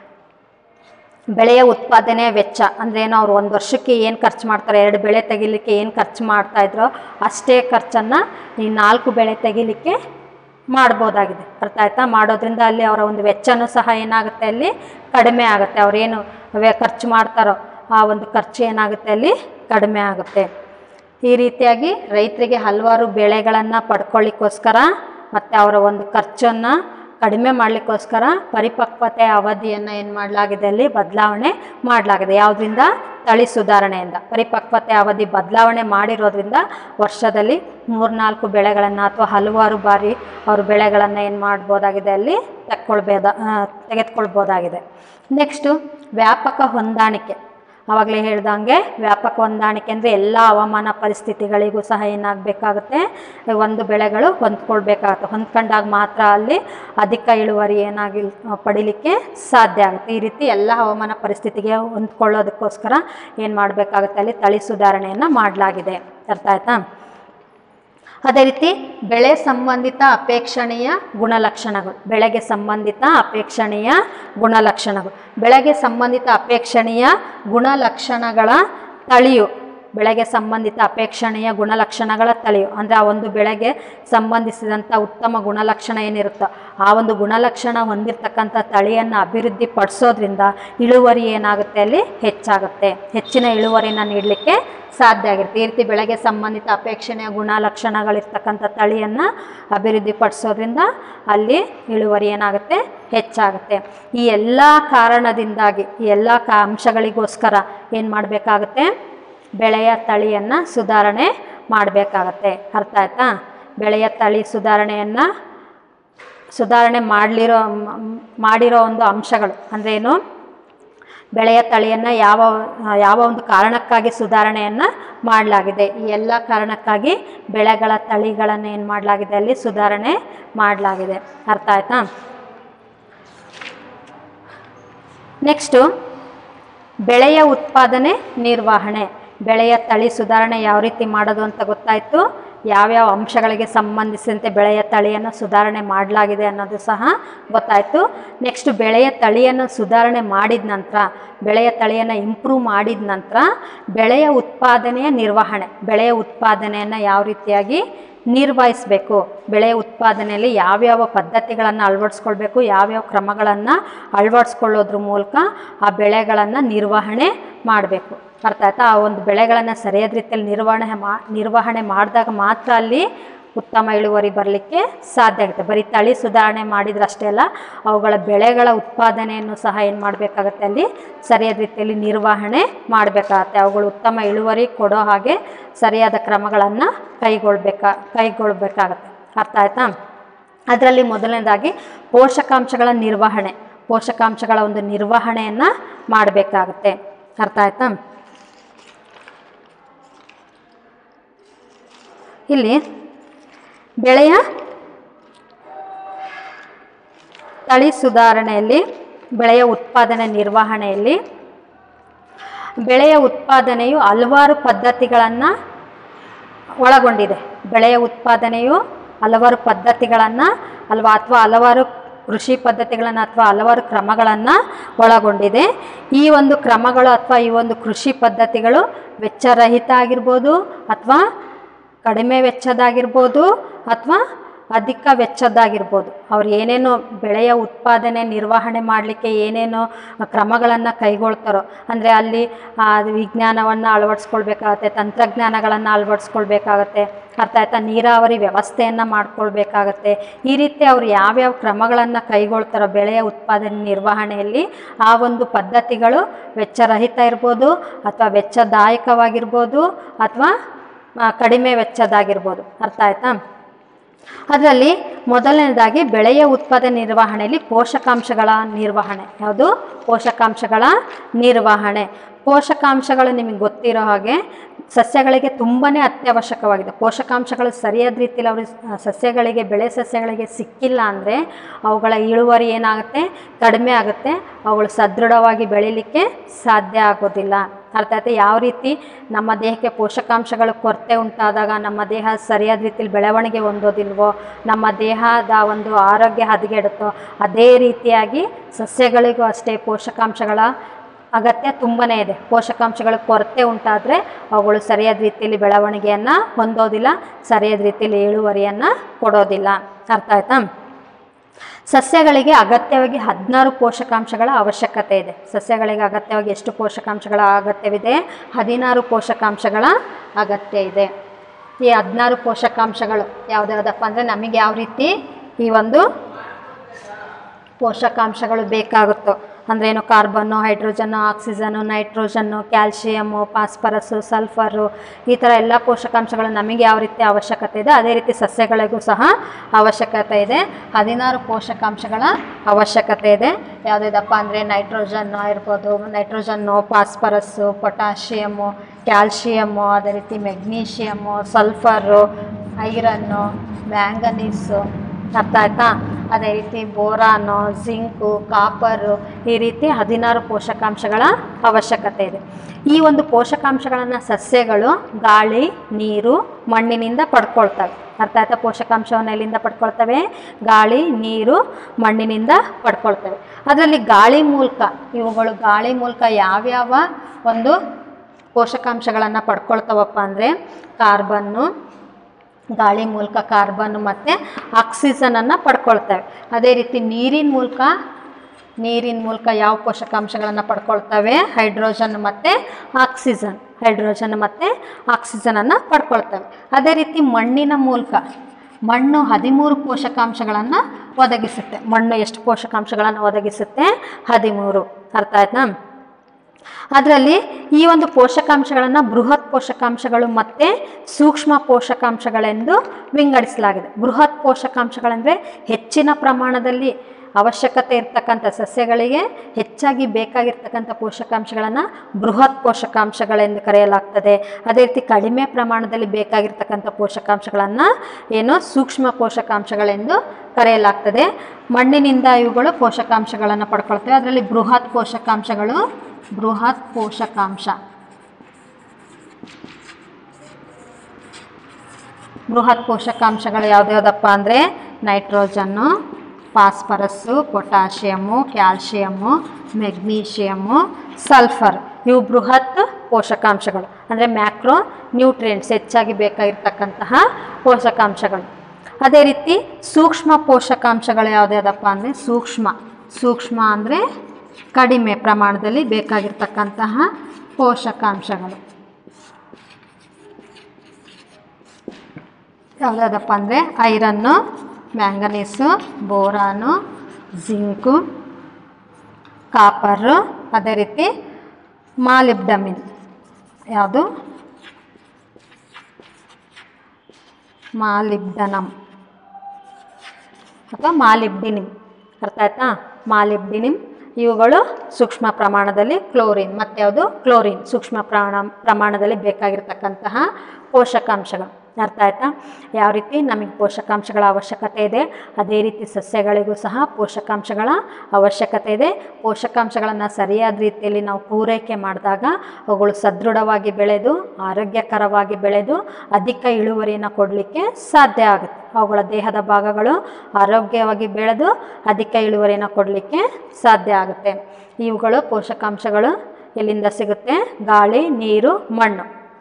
ಬೆಳೆಯ ಉತ್ಪಾದನೆ ವೆಚ್ಚ ಅಂದ್ರೆ ಏನು ಅವ್ರು ಒಂದು ವರ್ಷಕ್ಕೆ ಏನು ಖರ್ಚು ಮಾಡ್ತಾರೆ ಎರಡು ಬೆಳೆ ತೆಗಿಲಿಕ್ಕೆ ಏನು ಖರ್ಚು ಮಾಡ್ತಾ ಇದ್ರೋ ಅಷ್ಟೇ ಖರ್ಚನ್ನು ಈ ನಾಲ್ಕು ಬೆಳೆ ತೆಗಿಲಿಕ್ಕೆ ಮಾಡ್ಬೋದಾಗಿದೆ ಅರ್ಥ ಆಯ್ತಾ ಮಾಡೋದ್ರಿಂದ ಅಲ್ಲಿ ಅವರ ಒಂದು ವೆಚ್ಚನೂ ಸಹ ಏನಾಗುತ್ತೆ ಅಲ್ಲಿ ಕಡಿಮೆ ಆಗುತ್ತೆ ಅವ್ರೇನು ವ್ಯ- ಖರ್ಚು ಮಾಡ್ತಾರೋ ಆ ಒಂದು ಖರ್ಚು ಏನಾಗುತ್ತೆ ಅಲ್ಲಿ ಕಡಿಮೆ ಆಗುತ್ತೆ ಈ ರೀತಿಯಾಗಿ ರೈತರಿಗೆ ಹಲವಾರು ಬೆಳೆಗಳನ್ನು ಪಡ್ಕೊಳ್ಳಿಕ್ಕೋಸ್ಕರ ಮತ್ತು ಅವರ ಒಂದು ಖರ್ಚನ್ನು ಕಡಿಮೆ ಮಾಡಲಿಕ್ಕೋಸ್ಕರ ಪರಿಪಕ್ವತೆ ಅವಧಿಯನ್ನು ಏನು ಮಾಡಲಾಗಿದೆ ಅಲ್ಲಿ ಬದಲಾವಣೆ ಮಾಡಲಾಗಿದೆ ಯಾವುದರಿಂದ ತಳಿ ಸುಧಾರಣೆಯಿಂದ ಪರಿಪಕ್ವತೆ ಅವಧಿ ಬದಲಾವಣೆ ಮಾಡಿರೋದ್ರಿಂದ ವರ್ಷದಲ್ಲಿ ಮೂರ್ನಾಲ್ಕು ಬೆಳೆಗಳನ್ನು ಅಥವಾ ಹಲವಾರು ಬಾರಿ ಅವರು ಬೆಳೆಗಳನ್ನು ಏನು ಮಾಡ್ಬೋದಾಗಿದೆ ಅಲ್ಲಿ ತಕ್ಕೊಳ್ಬೋದ ಆ, ತೆಗೆದುಕೊಳ್ಬೋದಾಗಿದೆ ನೆಕ್ಸ್ಟು ವ್ಯಾಪಕ ಹೊಂದಾಣಿಕೆ ಆವಾಗಲೇ ಹೇಳ್ದಂಗೆ ವ್ಯಾಪಕ ಹೊಂದಾಣಿಕೆ ಅಂದರೆ ಎಲ್ಲ ಹವಾಮಾನ ಪರಿಸ್ಥಿತಿಗಳಿಗೂ ಸಹ ಏನಾಗಬೇಕಾಗುತ್ತೆ ಒಂದು ಬೆಳೆಗಳು ಹೊಂದ್ಕೊಳ್ಬೇಕಾಗುತ್ತೆ ಹೊಂದ್ಕೊಂಡಾಗ ಮಾತ್ರ ಅಲ್ಲಿ ಅಧಿಕ ಇಳುವರಿ ಏನಾಗಿ ಪಡಿಲಿಕ್ಕೆ ಸಾಧ್ಯ ಆಗುತ್ತೆ ಈ ರೀತಿ ಎಲ್ಲ ಹವಾಮಾನ ಪರಿಸ್ಥಿತಿಗೆ ಹೊಂದ್ಕೊಳ್ಳೋದಕ್ಕೋಸ್ಕರ ಏನು ಮಾಡಬೇಕಾಗುತ್ತೆ ಅಲ್ಲಿ ತಳಿ ಸುಧಾರಣೆಯನ್ನು ಮಾಡಲಾಗಿದೆ ಅರ್ಥ ಆಯ್ತಾ ಅದೇ ರೀತಿ ಬೆಳೆ ಸಂಬಂಧಿತ ಅಪೇಕ್ಷಣೀಯ ಗುಣಲಕ್ಷಣಗಳು ಬೆಳೆಗೆ ಸಂಬಂಧಿತ ಅಪೇಕ್ಷಣೀಯ ಗುಣಲಕ್ಷಣಗಳು ಬೆಳೆಗೆ ಸಂಬಂಧಿತ ಅಪೇಕ್ಷಣೀಯ ಗುಣಲಕ್ಷಣಗಳ ತಳಿಯು ಬೆಳೆಗೆ ಸಂಬಂಧಿತ ಅಪೇಕ್ಷಣೀಯ ಗುಣಲಕ್ಷಣಗಳ ತಳಿಯು ಅಂದರೆ ಆ ಒಂದು ಬೆಳೆಗೆ ಸಂಬಂಧಿಸಿದಂಥ ಉತ್ತಮ ಗುಣಲಕ್ಷಣ ಏನಿರುತ್ತೋ ಆ ಒಂದು ಗುಣಲಕ್ಷಣ ಹೊಂದಿರತಕ್ಕಂಥ ತಳಿಯನ್ನು ಅಭಿವೃದ್ಧಿ ಪಡಿಸೋದ್ರಿಂದ ಇಳುವರಿ ಏನಾಗುತ್ತೆ ಅಲ್ಲಿ ಹೆಚ್ಚಾಗುತ್ತೆ ಹೆಚ್ಚಿನ ಇಳುವರಿನ ನೀಡಲಿಕ್ಕೆ ಸಾಧ್ಯ ಆಗಿರುತ್ತೆ ಈ ರೀತಿ ಬೆಳೆಗೆ ಸಂಬಂಧಿತ ಅಪೇಕ್ಷಣೀಯ ಗುಣಲಕ್ಷಣಗಳಿರ್ತಕ್ಕಂಥ ತಳಿಯನ್ನು ಅಭಿವೃದ್ಧಿ ಪಡಿಸೋದ್ರಿಂದ ಅಲ್ಲಿ ಇಳುವರಿ ಏನಾಗುತ್ತೆ ಹೆಚ್ಚಾಗುತ್ತೆ ಈ ಎಲ್ಲ ಕಾರಣದಿಂದಾಗಿ ಈ ಎಲ್ಲ ಕಾ ಅಂಶಗಳಿಗೋಸ್ಕರ ಏನು ಮಾಡಬೇಕಾಗುತ್ತೆ ಬೆಳೆಯ ತಳಿಯನ್ನು ಸುಧಾರಣೆ ಮಾಡಬೇಕಾಗತ್ತೆ ಅರ್ಥ ಆಯ್ತಾ ಬೆಳೆಯ ತಳಿ ಸುಧಾರಣೆಯನ್ನು ಸುಧಾರಣೆ ಮಾಡಲಿರೋ ಮಾಡಿರೋ ಒಂದು ಅಂಶಗಳು ಅಂದರೆ ಏನು ಬೆಳೆಯ ತಳಿಯನ್ನು ಯಾವ ಯಾವ ಒಂದು ಕಾರಣಕ್ಕಾಗಿ ಸುಧಾರಣೆಯನ್ನು ಮಾಡಲಾಗಿದೆ ಈ ಎಲ್ಲ ಕಾರಣಕ್ಕಾಗಿ ಬೆಳೆಗಳ ತಳಿಗಳನ್ನು ಏನು ಮಾಡಲಾಗಿದೆ ಅಲ್ಲಿ ಸುಧಾರಣೆ ಮಾಡಲಾಗಿದೆ ಅರ್ಥ ಆಯ್ತಾ ನೆಕ್ಸ್ಟು ಬೆಳೆಯ ಉತ್ಪಾದನೆ ನಿರ್ವಹಣೆ ಬೆಳೆಯ ತಳಿ ಸುಧಾರಣೆ ಯಾವ ರೀತಿ ಮಾಡೋದು ಅಂತ ಗೊತ್ತಾಯಿತು ಯಾವ್ಯಾವ ಅಂಶಗಳಿಗೆ ಸಂಬಂಧಿಸಿದಂತೆ ಬೆಳೆಯ ತಳಿಯನ್ನು ಸುಧಾರಣೆ ಮಾಡಲಾಗಿದೆ ಅನ್ನೋದು ಸಹ ಗೊತ್ತಾಯಿತು ನೆಕ್ಸ್ಟ್ ಬೆಳೆಯ ತಳಿಯನ್ನು ಸುಧಾರಣೆ ಮಾಡಿದ ನಂತರ ಬೆಳೆಯ ತಳಿಯನ್ನು ಇಂಪ್ರೂವ್ ಮಾಡಿದ ನಂತರ ಬೆಳೆಯ ಉತ್ಪಾದನೆಯ ನಿರ್ವಹಣೆ ಬೆಳೆಯ ಉತ್ಪಾದನೆಯನ್ನು ಯಾವ ರೀತಿಯಾಗಿ ನಿರ್ವಹಿಸಬೇಕು ಬೆಳೆಯ ಉತ್ಪಾದನೆಯಲ್ಲಿ ಯಾವ್ಯಾವ ಪದ್ಧತಿಗಳನ್ನು ಅಳವಡಿಸ್ಕೊಳ್ಬೇಕು ಯಾವ್ಯಾವ ಕ್ರಮಗಳನ್ನು ಅಳವಡಿಸ್ಕೊಳ್ಳೋದ್ರ ಮೂಲಕ ಆ ಬೆಳೆಗಳನ್ನು ನಿರ್ವಹಣೆ ಮಾಡಬೇಕು ಅರ್ಥ ಆಯ್ತಾ ಆ ಒಂದು ಬೆಳೆಗಳನ್ನು ಸರಿಯಾದ ರೀತಿಯಲ್ಲಿ ನಿರ್ವಹಣೆ ಮಾ ನಿರ್ವಹಣೆ ಮಾಡಿದಾಗ ಮಾತ್ರ ಅಲ್ಲಿ ಉತ್ತಮ ಇಳುವರಿ ಬರಲಿಕ್ಕೆ ಸಾಧ್ಯ ಆಗುತ್ತೆ ಬರೀ ತಳಿ ಸುಧಾರಣೆ ಮಾಡಿದ್ರಷ್ಟೇ ಅಲ್ಲ ಅವುಗಳ ಬೆಳೆಗಳ ಉತ್ಪಾದನೆಯನ್ನು ಸಹ ಏನು ಮಾಡಬೇಕಾಗತ್ತೆ ಅಲ್ಲಿ ಸರಿಯಾದ ರೀತಿಯಲ್ಲಿ ನಿರ್ವಹಣೆ ಮಾಡಬೇಕಾಗತ್ತೆ ಅವುಗಳು ಉತ್ತಮ ಇಳುವರಿ ಕೊಡೋ ಹಾಗೆ ಸರಿಯಾದ ಕ್ರಮಗಳನ್ನು ಕೈಗೊಳ್ಬೇಕಾ ಕೈಗೊಳ್ಬೇಕಾಗತ್ತೆ ಅರ್ಥ ಆಯ್ತಾ ಅದರಲ್ಲಿ ಮೊದಲನೇದಾಗಿ ಪೋಷಕಾಂಶಗಳ ನಿರ್ವಹಣೆ ಪೋಷಕಾಂಶಗಳ ಒಂದು ನಿರ್ವಹಣೆಯನ್ನು ಮಾಡಬೇಕಾಗತ್ತೆ ಅರ್ಥ ಆಯ್ತಾ ಇಲ್ಲಿ ಬೆಳೆಯ ತಳಿ ಸುಧಾರಣೆಯಲ್ಲಿ ಬೆಳೆಯ ಉತ್ಪಾದನೆ ನಿರ್ವಹಣೆಯಲ್ಲಿ ಬೆಳೆಯ ಉತ್ಪಾದನೆಯು ಹಲವಾರು ಪದ್ಧತಿಗಳನ್ನು ಒಳಗೊಂಡಿದೆ ಬೆಳೆಯ ಉತ್ಪಾದನೆಯು ಹಲವಾರು ಪದ್ಧತಿಗಳನ್ನು ಅಲ್ವಾ ಅಥವಾ ಹಲವಾರು ಕೃಷಿ ಪದ್ಧತಿಗಳನ್ನು ಅಥವಾ ಹಲವಾರು ಕ್ರಮಗಳನ್ನು ಒಳಗೊಂಡಿದೆ ಈ ಒಂದು ಕ್ರಮಗಳು ಅಥವಾ ಈ ಒಂದು ಕೃಷಿ ಪದ್ಧತಿಗಳು ವೆಚ್ಚರಹಿತ ಆಗಿರ್ಬೋದು ಅಥವಾ ಕಡಿಮೆ ವೆಚ್ಚದಾಗಿರ್ಬೋದು ಅಥವಾ ಅಧಿಕ ವೆಚ್ಚದ್ದಾಗಿರ್ಬೋದು ಅವ್ರು ಏನೇನು ಬೆಳೆಯ ಉತ್ಪಾದನೆ ನಿರ್ವಹಣೆ ಮಾಡಲಿಕ್ಕೆ ಏನೇನು ಕ್ರಮಗಳನ್ನು ಕೈಗೊಳ್ತಾರೋ ಅಂದರೆ ಅಲ್ಲಿ ಆ ವಿಜ್ಞಾನವನ್ನು ಅಳವಡಿಸ್ಕೊಳ್ಬೇಕಾಗತ್ತೆ ತಂತ್ರಜ್ಞಾನಗಳನ್ನು ಅಳವಡಿಸ್ಕೊಳ್ಬೇಕಾಗತ್ತೆ ಅರ್ಥ ಆಯ್ತಾ ನೀರಾವರಿ ವ್ಯವಸ್ಥೆಯನ್ನು ಮಾಡ್ಕೊಳ್ಬೇಕಾಗತ್ತೆ ಈ ರೀತಿ ಅವ್ರು ಯಾವ್ಯಾವ ಕ್ರಮಗಳನ್ನು ಕೈಗೊಳ್ತಾರೋ ಬೆಳೆಯ ಉತ್ಪಾದನೆ ನಿರ್ವಹಣೆಯಲ್ಲಿ ಆ ಒಂದು ಪದ್ಧತಿಗಳು ವೆಚ್ಚರಹಿತ ಇರ್ಬೋದು ಅಥವಾ ವೆಚ್ಚದಾಯಕವಾಗಿರ್ಬೋದು ಅಥವಾ ಆ, ಕಡಿಮೆ ವೆಚ್ಚದಾಗಿರ್ಬೋದು ಅರ್ಥ ಆಯ್ತಾ ಅದರಲ್ಲಿ ಮೊದಲನೇದಾಗಿ ಬೆಳೆಯ ಉತ್ಪಾದನೆ ನಿರ್ವಹಣೆಯಲ್ಲಿ ಪೋಷಕಾಂಶಗಳ ನಿರ್ವಹಣೆ ಯಾವುದು ಪೋಷಕಾಂಶಗಳ ನಿರ್ವಹಣೆ ಪೋಷಕಾಂಶಗಳು ನಿಮಗೆ ಗೊತ್ತಿರೋ ಹಾಗೆ ಸಸ್ಯಗಳಿಗೆ ತುಂಬಾ ಅತ್ಯವಶ್ಯಕವಾಗಿದೆ ಪೋಷಕಾಂಶಗಳು ಸರಿಯಾದ ರೀತಿಯಲ್ಲಿ ಅವರು ಸಸ್ಯಗಳಿಗೆ ಬೆಳೆ ಸಸ್ಯಗಳಿಗೆ ಸಿಕ್ಕಿಲ್ಲ ಅಂದರೆ ಅವುಗಳ ಇಳುವರಿ ಏನಾಗುತ್ತೆ ಕಡಿಮೆ ಆಗುತ್ತೆ ಅವುಗಳು ಸದೃಢವಾಗಿ ಬೆಳೀಲಿಕ್ಕೆ ಸಾಧ್ಯ ಆಗೋದಿಲ್ಲ ಅರ್ಥ ಆಯ್ತಾ ಯಾವ ರೀತಿ ನಮ್ಮ ದೇಹಕ್ಕೆ ಪೋಷಕಾಂಶಗಳ ಕೊರತೆ ಉಂಟಾದಾಗ ನಮ್ಮ ದೇಹ ಸರಿಯಾದ ರೀತಿಯಲ್ಲಿ ಬೆಳವಣಿಗೆ ಹೊಂದೋದಿಲ್ವೋ ನಮ್ಮ ದೇಹದ ಒಂದು ಆರೋಗ್ಯ ಹದಗೆಡುತ್ತೋ ಅದೇ ರೀತಿಯಾಗಿ ಸಸ್ಯಗಳಿಗೂ ಅಷ್ಟೇ ಪೋಷಕಾಂಶಗಳ ಅಗತ್ಯ ತುಂಬಾ ಇದೆ ಪೋಷಕಾಂಶಗಳ ಕೊರತೆ ಉಂಟಾದರೆ ಅವುಗಳು ಸರಿಯಾದ ರೀತಿಯಲ್ಲಿ ಬೆಳವಣಿಗೆಯನ್ನು ಹೊಂದೋದಿಲ್ಲ ಸರಿಯಾದ ರೀತಿಯಲ್ಲಿ ಇಳುವರಿಯನ್ನು ಕೊಡೋದಿಲ್ಲ ಅರ್ಥ ಆಯ್ತಾ ಸಸ್ಯಗಳಿಗೆ ಅಗತ್ಯವಾಗಿ ಹದಿನಾರು ಪೋಷಕಾಂಶಗಳ ಅವಶ್ಯಕತೆ ಇದೆ ಸಸ್ಯಗಳಿಗೆ ಅಗತ್ಯವಾಗಿ ಎಷ್ಟು ಪೋಷಕಾಂಶಗಳ ಅಗತ್ಯವಿದೆ ಹದಿನಾರು ಪೋಷಕಾಂಶಗಳ ಅಗತ್ಯ ಇದೆ ಈ ಹದಿನಾರು ಪೋಷಕಾಂಶಗಳು ಯಾವುದ್ಯಾವುದಪ್ಪ ಅಂದರೆ ನಮಗೆ ಯಾವ ರೀತಿ ಈ ಒಂದು ಪೋಷಕಾಂಶಗಳು ಬೇಕಾಗುತ್ತೋ ಅಂದ್ರೆ ಏನು carbon hydrogen oxygen nitrogen calcium phosphorus sulphur ಈ ಥರ ಎಲ್ಲ ಪೋಷಕಾಂಶಗಳು ನಮಗೆ ಯಾವ ರೀತಿ ಅವಶ್ಯಕತೆ ಇದೆ ಅದೇ ರೀತಿ ಸಸ್ಯಗಳಿಗೂ ಸಹ ಅವಶ್ಯಕತೆ ಇದೆ ಹದಿನಾರು ಪೋಷಕಾಂಶಗಳ ಅವಶ್ಯಕತೆ ಇದೆ ಯಾವುದಿದಪ್ಪ ಅಂದರೆ ನೈಟ್ರೋಜನ್ನು ಇರ್ಬೋದು ನೈಟ್ರೋಜನ್ನು ಫಾಸ್ಫರಸ್ಸು ಪೊಟ್ಯಾಷಿಯಮ್ಮು ಕ್ಯಾಲ್ಶಿಯಮ್ಮು ಅದೇ ರೀತಿ ಮೆಗ್ನೀಷಿಯಮ್ಮು ಸಲ್ಫರು ಐರನ್ನು ಮ್ಯಾಂಗನೀಸು ಅರ್ಥ ಆಯ್ತಾ ಅದೇ ರೀತಿ ಬೋರಾನು ಜಿಂಕು ಕಾಪರು ಈ ರೀತಿ ಹದಿನಾರು ಪೋಷಕಾಂಶಗಳ ಅವಶ್ಯಕತೆ ಇದೆ ಈ ಒಂದು ಪೋಷಕಾಂಶಗಳನ್ನು ಸಸ್ಯಗಳು ಗಾಳಿ ನೀರು ಮಣ್ಣಿನಿಂದ ಪಡ್ಕೊಳ್ತವೆ ಅರ್ಥ ಆಯ್ತಾ ಪೋಷಕಾಂಶವನ್ನು ಎಲ್ಲಿಂದ ಪಡ್ಕೊಳ್ತವೆ ಗಾಳಿ ನೀರು ಮಣ್ಣಿನಿಂದ ಪಡ್ಕೊಳ್ತವೆ ಅದರಲ್ಲಿ ಗಾಳಿ ಮೂಲಕ ಇವುಗಳು ಗಾಳಿ ಮೂಲಕ ಯಾವ್ಯಾವ ಒಂದು ಪೋಷಕಾಂಶಗಳನ್ನು ಪಡ್ಕೊಳ್ತವಪ್ಪ ಅಂದರೆ ಕಾರ್ಬನ್ನು ಗಾಳಿ ಮೂಲಕ ಕಾರ್ಬನ್ ಮತ್ತು ಆಕ್ಸಿಜನನ್ನು ಪಡ್ಕೊಳ್ತವೆ ಅದೇ ರೀತಿ ನೀರಿನ ಮೂಲಕ ನೀರಿನ ಮೂಲಕ ಯಾವ ಪೋಷಕಾಂಶಗಳನ್ನು ಪಡ್ಕೊಳ್ತವೆ ಹೈಡ್ರೋಜನ್ ಮತ್ತು ಆಕ್ಸಿಜನ್ ಹೈಡ್ರೋಜನ್ ಮತ್ತು ಆಕ್ಸಿಜನನ್ನು ಪಡ್ಕೊಳ್ತವೆ ಅದೇ ರೀತಿ ಮಣ್ಣಿನ ಮೂಲಕ ಮಣ್ಣು ಹದಿಮೂರು ಪೋಷಕಾಂಶಗಳನ್ನು ಒದಗಿಸುತ್ತೆ ಮಣ್ಣು ಎಷ್ಟು ಪೋಷಕಾಂಶಗಳನ್ನು ಒದಗಿಸುತ್ತೆ ಹದಿಮೂರು ಅರ್ಥ ಆಯ್ತಾ ಅದರಲ್ಲಿ ಈ ಒಂದು ಪೋಷಕಾಂಶಗಳನ್ನು ಬೃಹತ್ ಪೋಷಕಾಂಶಗಳು ಮತ್ತು ಸೂಕ್ಷ್ಮ ಪೋಷಕಾಂಶಗಳೆಂದು ವಿಂಗಡಿಸಲಾಗಿದೆ ಬೃಹತ್ ಪೋಷಕಾಂಶಗಳೆಂದರೆ ಹೆಚ್ಚಿನ ಪ್ರಮಾಣದಲ್ಲಿ ಅವಶ್ಯಕತೆ ಇರ್ತಕ್ಕಂಥ ಸಸ್ಯಗಳಿಗೆ ಹೆಚ್ಚಾಗಿ ಬೇಕಾಗಿರ್ತಕ್ಕಂಥ ಪೋಷಕಾಂಶಗಳನ್ನು ಬೃಹತ್ ಪೋಷಕಾಂಶಗಳೆಂದು ಕರೆಯಲಾಗ್ತದೆ ಅದೇ ರೀತಿ ಕಡಿಮೆ ಪ್ರಮಾಣದಲ್ಲಿ ಬೇಕಾಗಿರ್ತಕ್ಕಂಥ ಪೋಷಕಾಂಶಗಳನ್ನು ಏನು ಸೂಕ್ಷ್ಮ ಪೋಷಕಾಂಶಗಳೆಂದು ಕರೆಯಲಾಗ್ತದೆ ಮಣ್ಣಿನಿಂದ ಇವುಗಳು ಪೋಷಕಾಂಶಗಳನ್ನು ಪಡ್ಕೊಳ್ತವೆ ಅದರಲ್ಲಿ ಬೃಹತ್ ಪೋಷಕಾಂಶಗಳು ಬೃಹತ್ ಪೋಷಕಾಂಶ ಬೃಹತ್ ಪೋಷಕಾಂಶಗಳು ಯಾವ್ದ್ಯಾವ್ದಪ್ಪ ಅಂದರೆ nitrogen phosphorus potassium calcium magnesium sulphur ಇವು ಬೃಹತ್ ಪೋಷಕಾಂಶಗಳು ಅಂದರೆ ಮ್ಯಾಕ್ರೋ ನ್ಯೂಟ್ರಿಯೆಂಟ್ಸ್ ಹೆಚ್ಚಾಗಿ ಬೇಕಾಗಿರ್ತಕ್ಕಂತಹ ಪೋಷಕಾಂಶಗಳು ಅದೇ ರೀತಿ ಸೂಕ್ಷ್ಮ ಪೋಷಕಾಂಶಗಳು ಯಾವುದ್ಯಾವುದಪ್ಪ ಅಂದರೆ ಸೂಕ್ಷ್ಮ ಸೂಕ್ಷ್ಮ ಅಂದರೆ ಕಡಿಮೆ ಪ್ರಮಾಣದಲ್ಲಿ ಬೇಕಾಗಿರ್ತಕ್ಕಂತಹ ಪೋಷಕಾಂಶಗಳು ಯಾವುದಾದಪ್ಪ ಅಂದರೆ iron manganese boron zinc copper ಅದೇ ರೀತಿ ಮಾಲಿಬ್ಡಮಿನ್ ಯಾವುದು ಮಾಲಿಬ್ಡನಮ್ ಅಥವಾ ಮಾಲಿಬ್ಡಿನಿಮ್ ಅರ್ಥ ಆಯ್ತಾ ಮಾಲಿಬ್ಡಿನಿಮ್ ಇವುಗಳು ಸೂಕ್ಷ್ಮ ಪ್ರಮಾಣದಲ್ಲಿ ಕ್ಲೋರಿನ್ ಮತ್ತು ಯಾವುದು ಕ್ಲೋರಿನ್ ಸೂಕ್ಷ್ಮ ಪ್ರಮಾಣ ಪ್ರಮಾಣದಲ್ಲಿ ಬೇಕಾಗಿರ್ತಕ್ಕಂತಹ ಪೋಷಕಾಂಶಗಳು ಅರ್ಥ ಆಯ್ತಾ ಯಾವ ರೀತಿ ನಮಗೆ ಪೋಷಕಾಂಶಗಳ ಅವಶ್ಯಕತೆ ಇದೆ ಅದೇ ರೀತಿ ಸಸ್ಯಗಳಿಗೂ ಸಹ ಪೋಷಕಾಂಶಗಳ ಅವಶ್ಯಕತೆ ಇದೆ ಪೋಷಕಾಂಶಗಳನ್ನು ಸರಿಯಾದ ರೀತಿಯಲ್ಲಿ ನಾವು ಪೂರೈಕೆ ಮಾಡಿದಾಗ ಅವುಗಳು ಸದೃಢವಾಗಿ ಬೆಳೆದು ಆರೋಗ್ಯಕರವಾಗಿ ಬೆಳೆದು ಅಧಿಕ ಇಳುವರಿಯನ್ನು ಕೊಡಲಿಕ್ಕೆ ಸಾಧ್ಯ ಆಗುತ್ತೆ ಅವುಗಳ ದೇಹದ ಭಾಗಗಳು ಆರೋಗ್ಯವಾಗಿ ಬೆಳೆದು ಅಧಿಕ ಇಳುವರಿಯನ್ನು ಕೊಡಲಿಕ್ಕೆ ಸಾಧ್ಯ ಆಗುತ್ತೆ ಇವುಗಳು ಪೋಷಕಾಂಶಗಳು ಎಲ್ಲಿಂದ ಸಿಗುತ್ತೆ ಗಾಳಿ ನೀರು ಮಣ್ಣು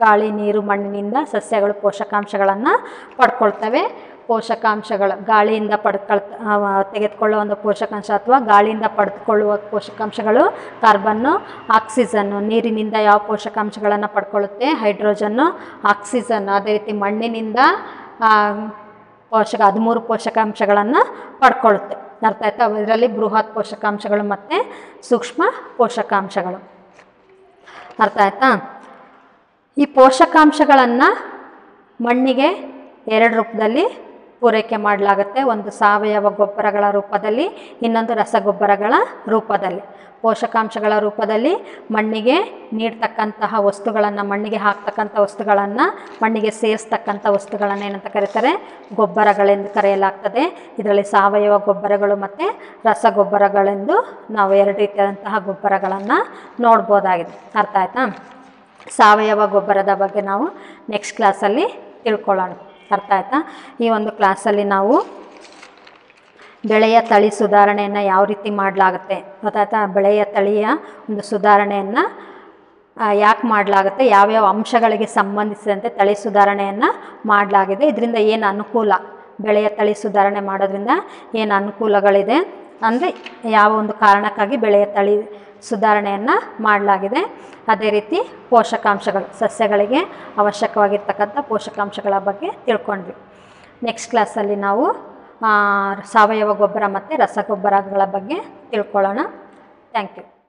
ಗಾಳಿ ನೀರು ಮಣ್ಣಿನಿಂದ ಸಸ್ಯಗಳು ಪೋಷಕಾಂಶಗಳನ್ನು ಪಡ್ಕೊಳ್ತವೆ ಪೋಷಕಾಂಶಗಳು ಗಾಳಿಯಿಂದ ಪಡ್ಕೊಳ್ ತೆಗೆದುಕೊಳ್ಳುವ ಒಂದು ಪೋಷಕಾಂಶ ಅಥವಾ ಗಾಳಿಯಿಂದ ಪಡೆದುಕೊಳ್ಳುವ ಪೋಷಕಾಂಶಗಳು ಕಾರ್ಬನ್ನು ಆಕ್ಸಿಜನ್ನು ನೀರಿನಿಂದ ಯಾವ ಪೋಷಕಾಂಶಗಳನ್ನು ಪಡ್ಕೊಳ್ಳುತ್ತೆ ಹೈಡ್ರೋಜನ್ನು ಆಕ್ಸಿಜನ್ ಅದೇ ರೀತಿ ಮಣ್ಣಿನಿಂದ ಆ, ಪೋಷಕ ಹದಿಮೂರು ಪೋಷಕಾಂಶಗಳನ್ನು ಪಡ್ಕೊಳ್ಳುತ್ತೆ ಅರ್ಥ ಆಯ್ತಾ ಇದರಲ್ಲಿ ಬೃಹತ್ ಪೋಷಕಾಂಶಗಳು ಮತ್ತು ಸೂಕ್ಷ್ಮ ಪೋಷಕಾಂಶಗಳು ಅರ್ಥ ಆಯ್ತಾ ಈ ಪೋಷಕಾಂಶಗಳನ್ನು ಮಣ್ಣಿಗೆ ಎರಡು ರೂಪದಲ್ಲಿ ಪೂರೈಕೆ ಮಾಡಲಾಗುತ್ತೆ ಒಂದು ಸಾವಯವ ಗೊಬ್ಬರಗಳ ರೂಪದಲ್ಲಿ ಇನ್ನೊಂದು ರಸಗೊಬ್ಬರಗಳ ರೂಪದಲ್ಲಿ ಪೋಷಕಾಂಶಗಳ ರೂಪದಲ್ಲಿ ಮಣ್ಣಿಗೆ ನೀಡ್ತಕ್ಕಂತಹ ವಸ್ತುಗಳನ್ನು ಮಣ್ಣಿಗೆ ಹಾಕ್ತಕ್ಕಂಥ ವಸ್ತುಗಳನ್ನು ಮಣ್ಣಿಗೆ ಸೇರಿಸ್ತಕ್ಕಂಥ ವಸ್ತುಗಳನ್ನು ಏನಂತ ಕರೀತಾರೆ ಗೊಬ್ಬರಗಳೆಂದು ಕರೆಯಲಾಗ್ತದೆ ಇದರಲ್ಲಿ ಸಾವಯವ ಗೊಬ್ಬರಗಳು ಮತ್ತು ರಸಗೊಬ್ಬರಗಳೆಂದು ನಾವು ಎರಡು ರೀತಿಯಾದಂತಹ ಗೊಬ್ಬರಗಳನ್ನು ನೋಡ್ಬೋದಾಗಿದೆ ಅರ್ಥ ಆಯ್ತಾ ಸಾವಯವ ಗೊಬ್ಬರದ ಬಗ್ಗೆ ನಾವು ನೆಕ್ಸ್ಟ್ ಕ್ಲಾಸಲ್ಲಿ ತಿಳ್ಕೊಳ್ಳೋಣ ಅರ್ಥ ಆಯ್ತಾ ಈ ಒಂದು ಕ್ಲಾಸಲ್ಲಿ ನಾವು ಬೆಳೆಯ ತಳಿ ಸುಧಾರಣೆಯನ್ನು ಯಾವ ರೀತಿ ಮಾಡಲಾಗುತ್ತೆ ಗೊತ್ತಾಯ್ತಾ ಬೆಳೆಯ ತಳಿಯ ಒಂದು ಸುಧಾರಣೆಯನ್ನು ಯಾಕೆ ಮಾಡಲಾಗುತ್ತೆ ಯಾವ್ಯಾವ ಅಂಶಗಳಿಗೆ ಸಂಬಂಧಿಸಿದಂತೆ ತಳಿ ಸುಧಾರಣೆಯನ್ನು ಮಾಡಲಾಗಿದೆ ಇದರಿಂದ ಏನು ಅನುಕೂಲ ಬೆಳೆಯ ತಳಿ ಸುಧಾರಣೆ ಮಾಡೋದ್ರಿಂದ ಏನು ಅನುಕೂಲಗಳಿದೆ ಅಂದರೆ ಯಾವ ಒಂದು ಕಾರಣಕ್ಕಾಗಿ ಬೆಳೆಯ ತಳಿ ಸುಧಾರಣೆಯನ್ನು ಮಾಡಲಾಗಿದೆ ಅದೇ ರೀತಿ ಪೋಷಕಾಂಶಗಳು ಸಸ್ಯಗಳಿಗೆ ಅವಶ್ಯಕವಾಗಿರ್ತಕ್ಕಂಥ ಪೋಷಕಾಂಶಗಳ ಬಗ್ಗೆ ತಿಳ್ಕೊಂಡ್ವಿ ನೆಕ್ಸ್ಟ್ ಕ್ಲಾಸಲ್ಲಿ ನಾವು ಆ, ಸಾವಯವ ಗೊಬ್ಬರ ಮತ್ತು ರಸಗೊಬ್ಬರಗಳ ಬಗ್ಗೆ ತಿಳ್ಕೊಳ್ಳೋಣ ಥ್ಯಾಂಕ್ ಯು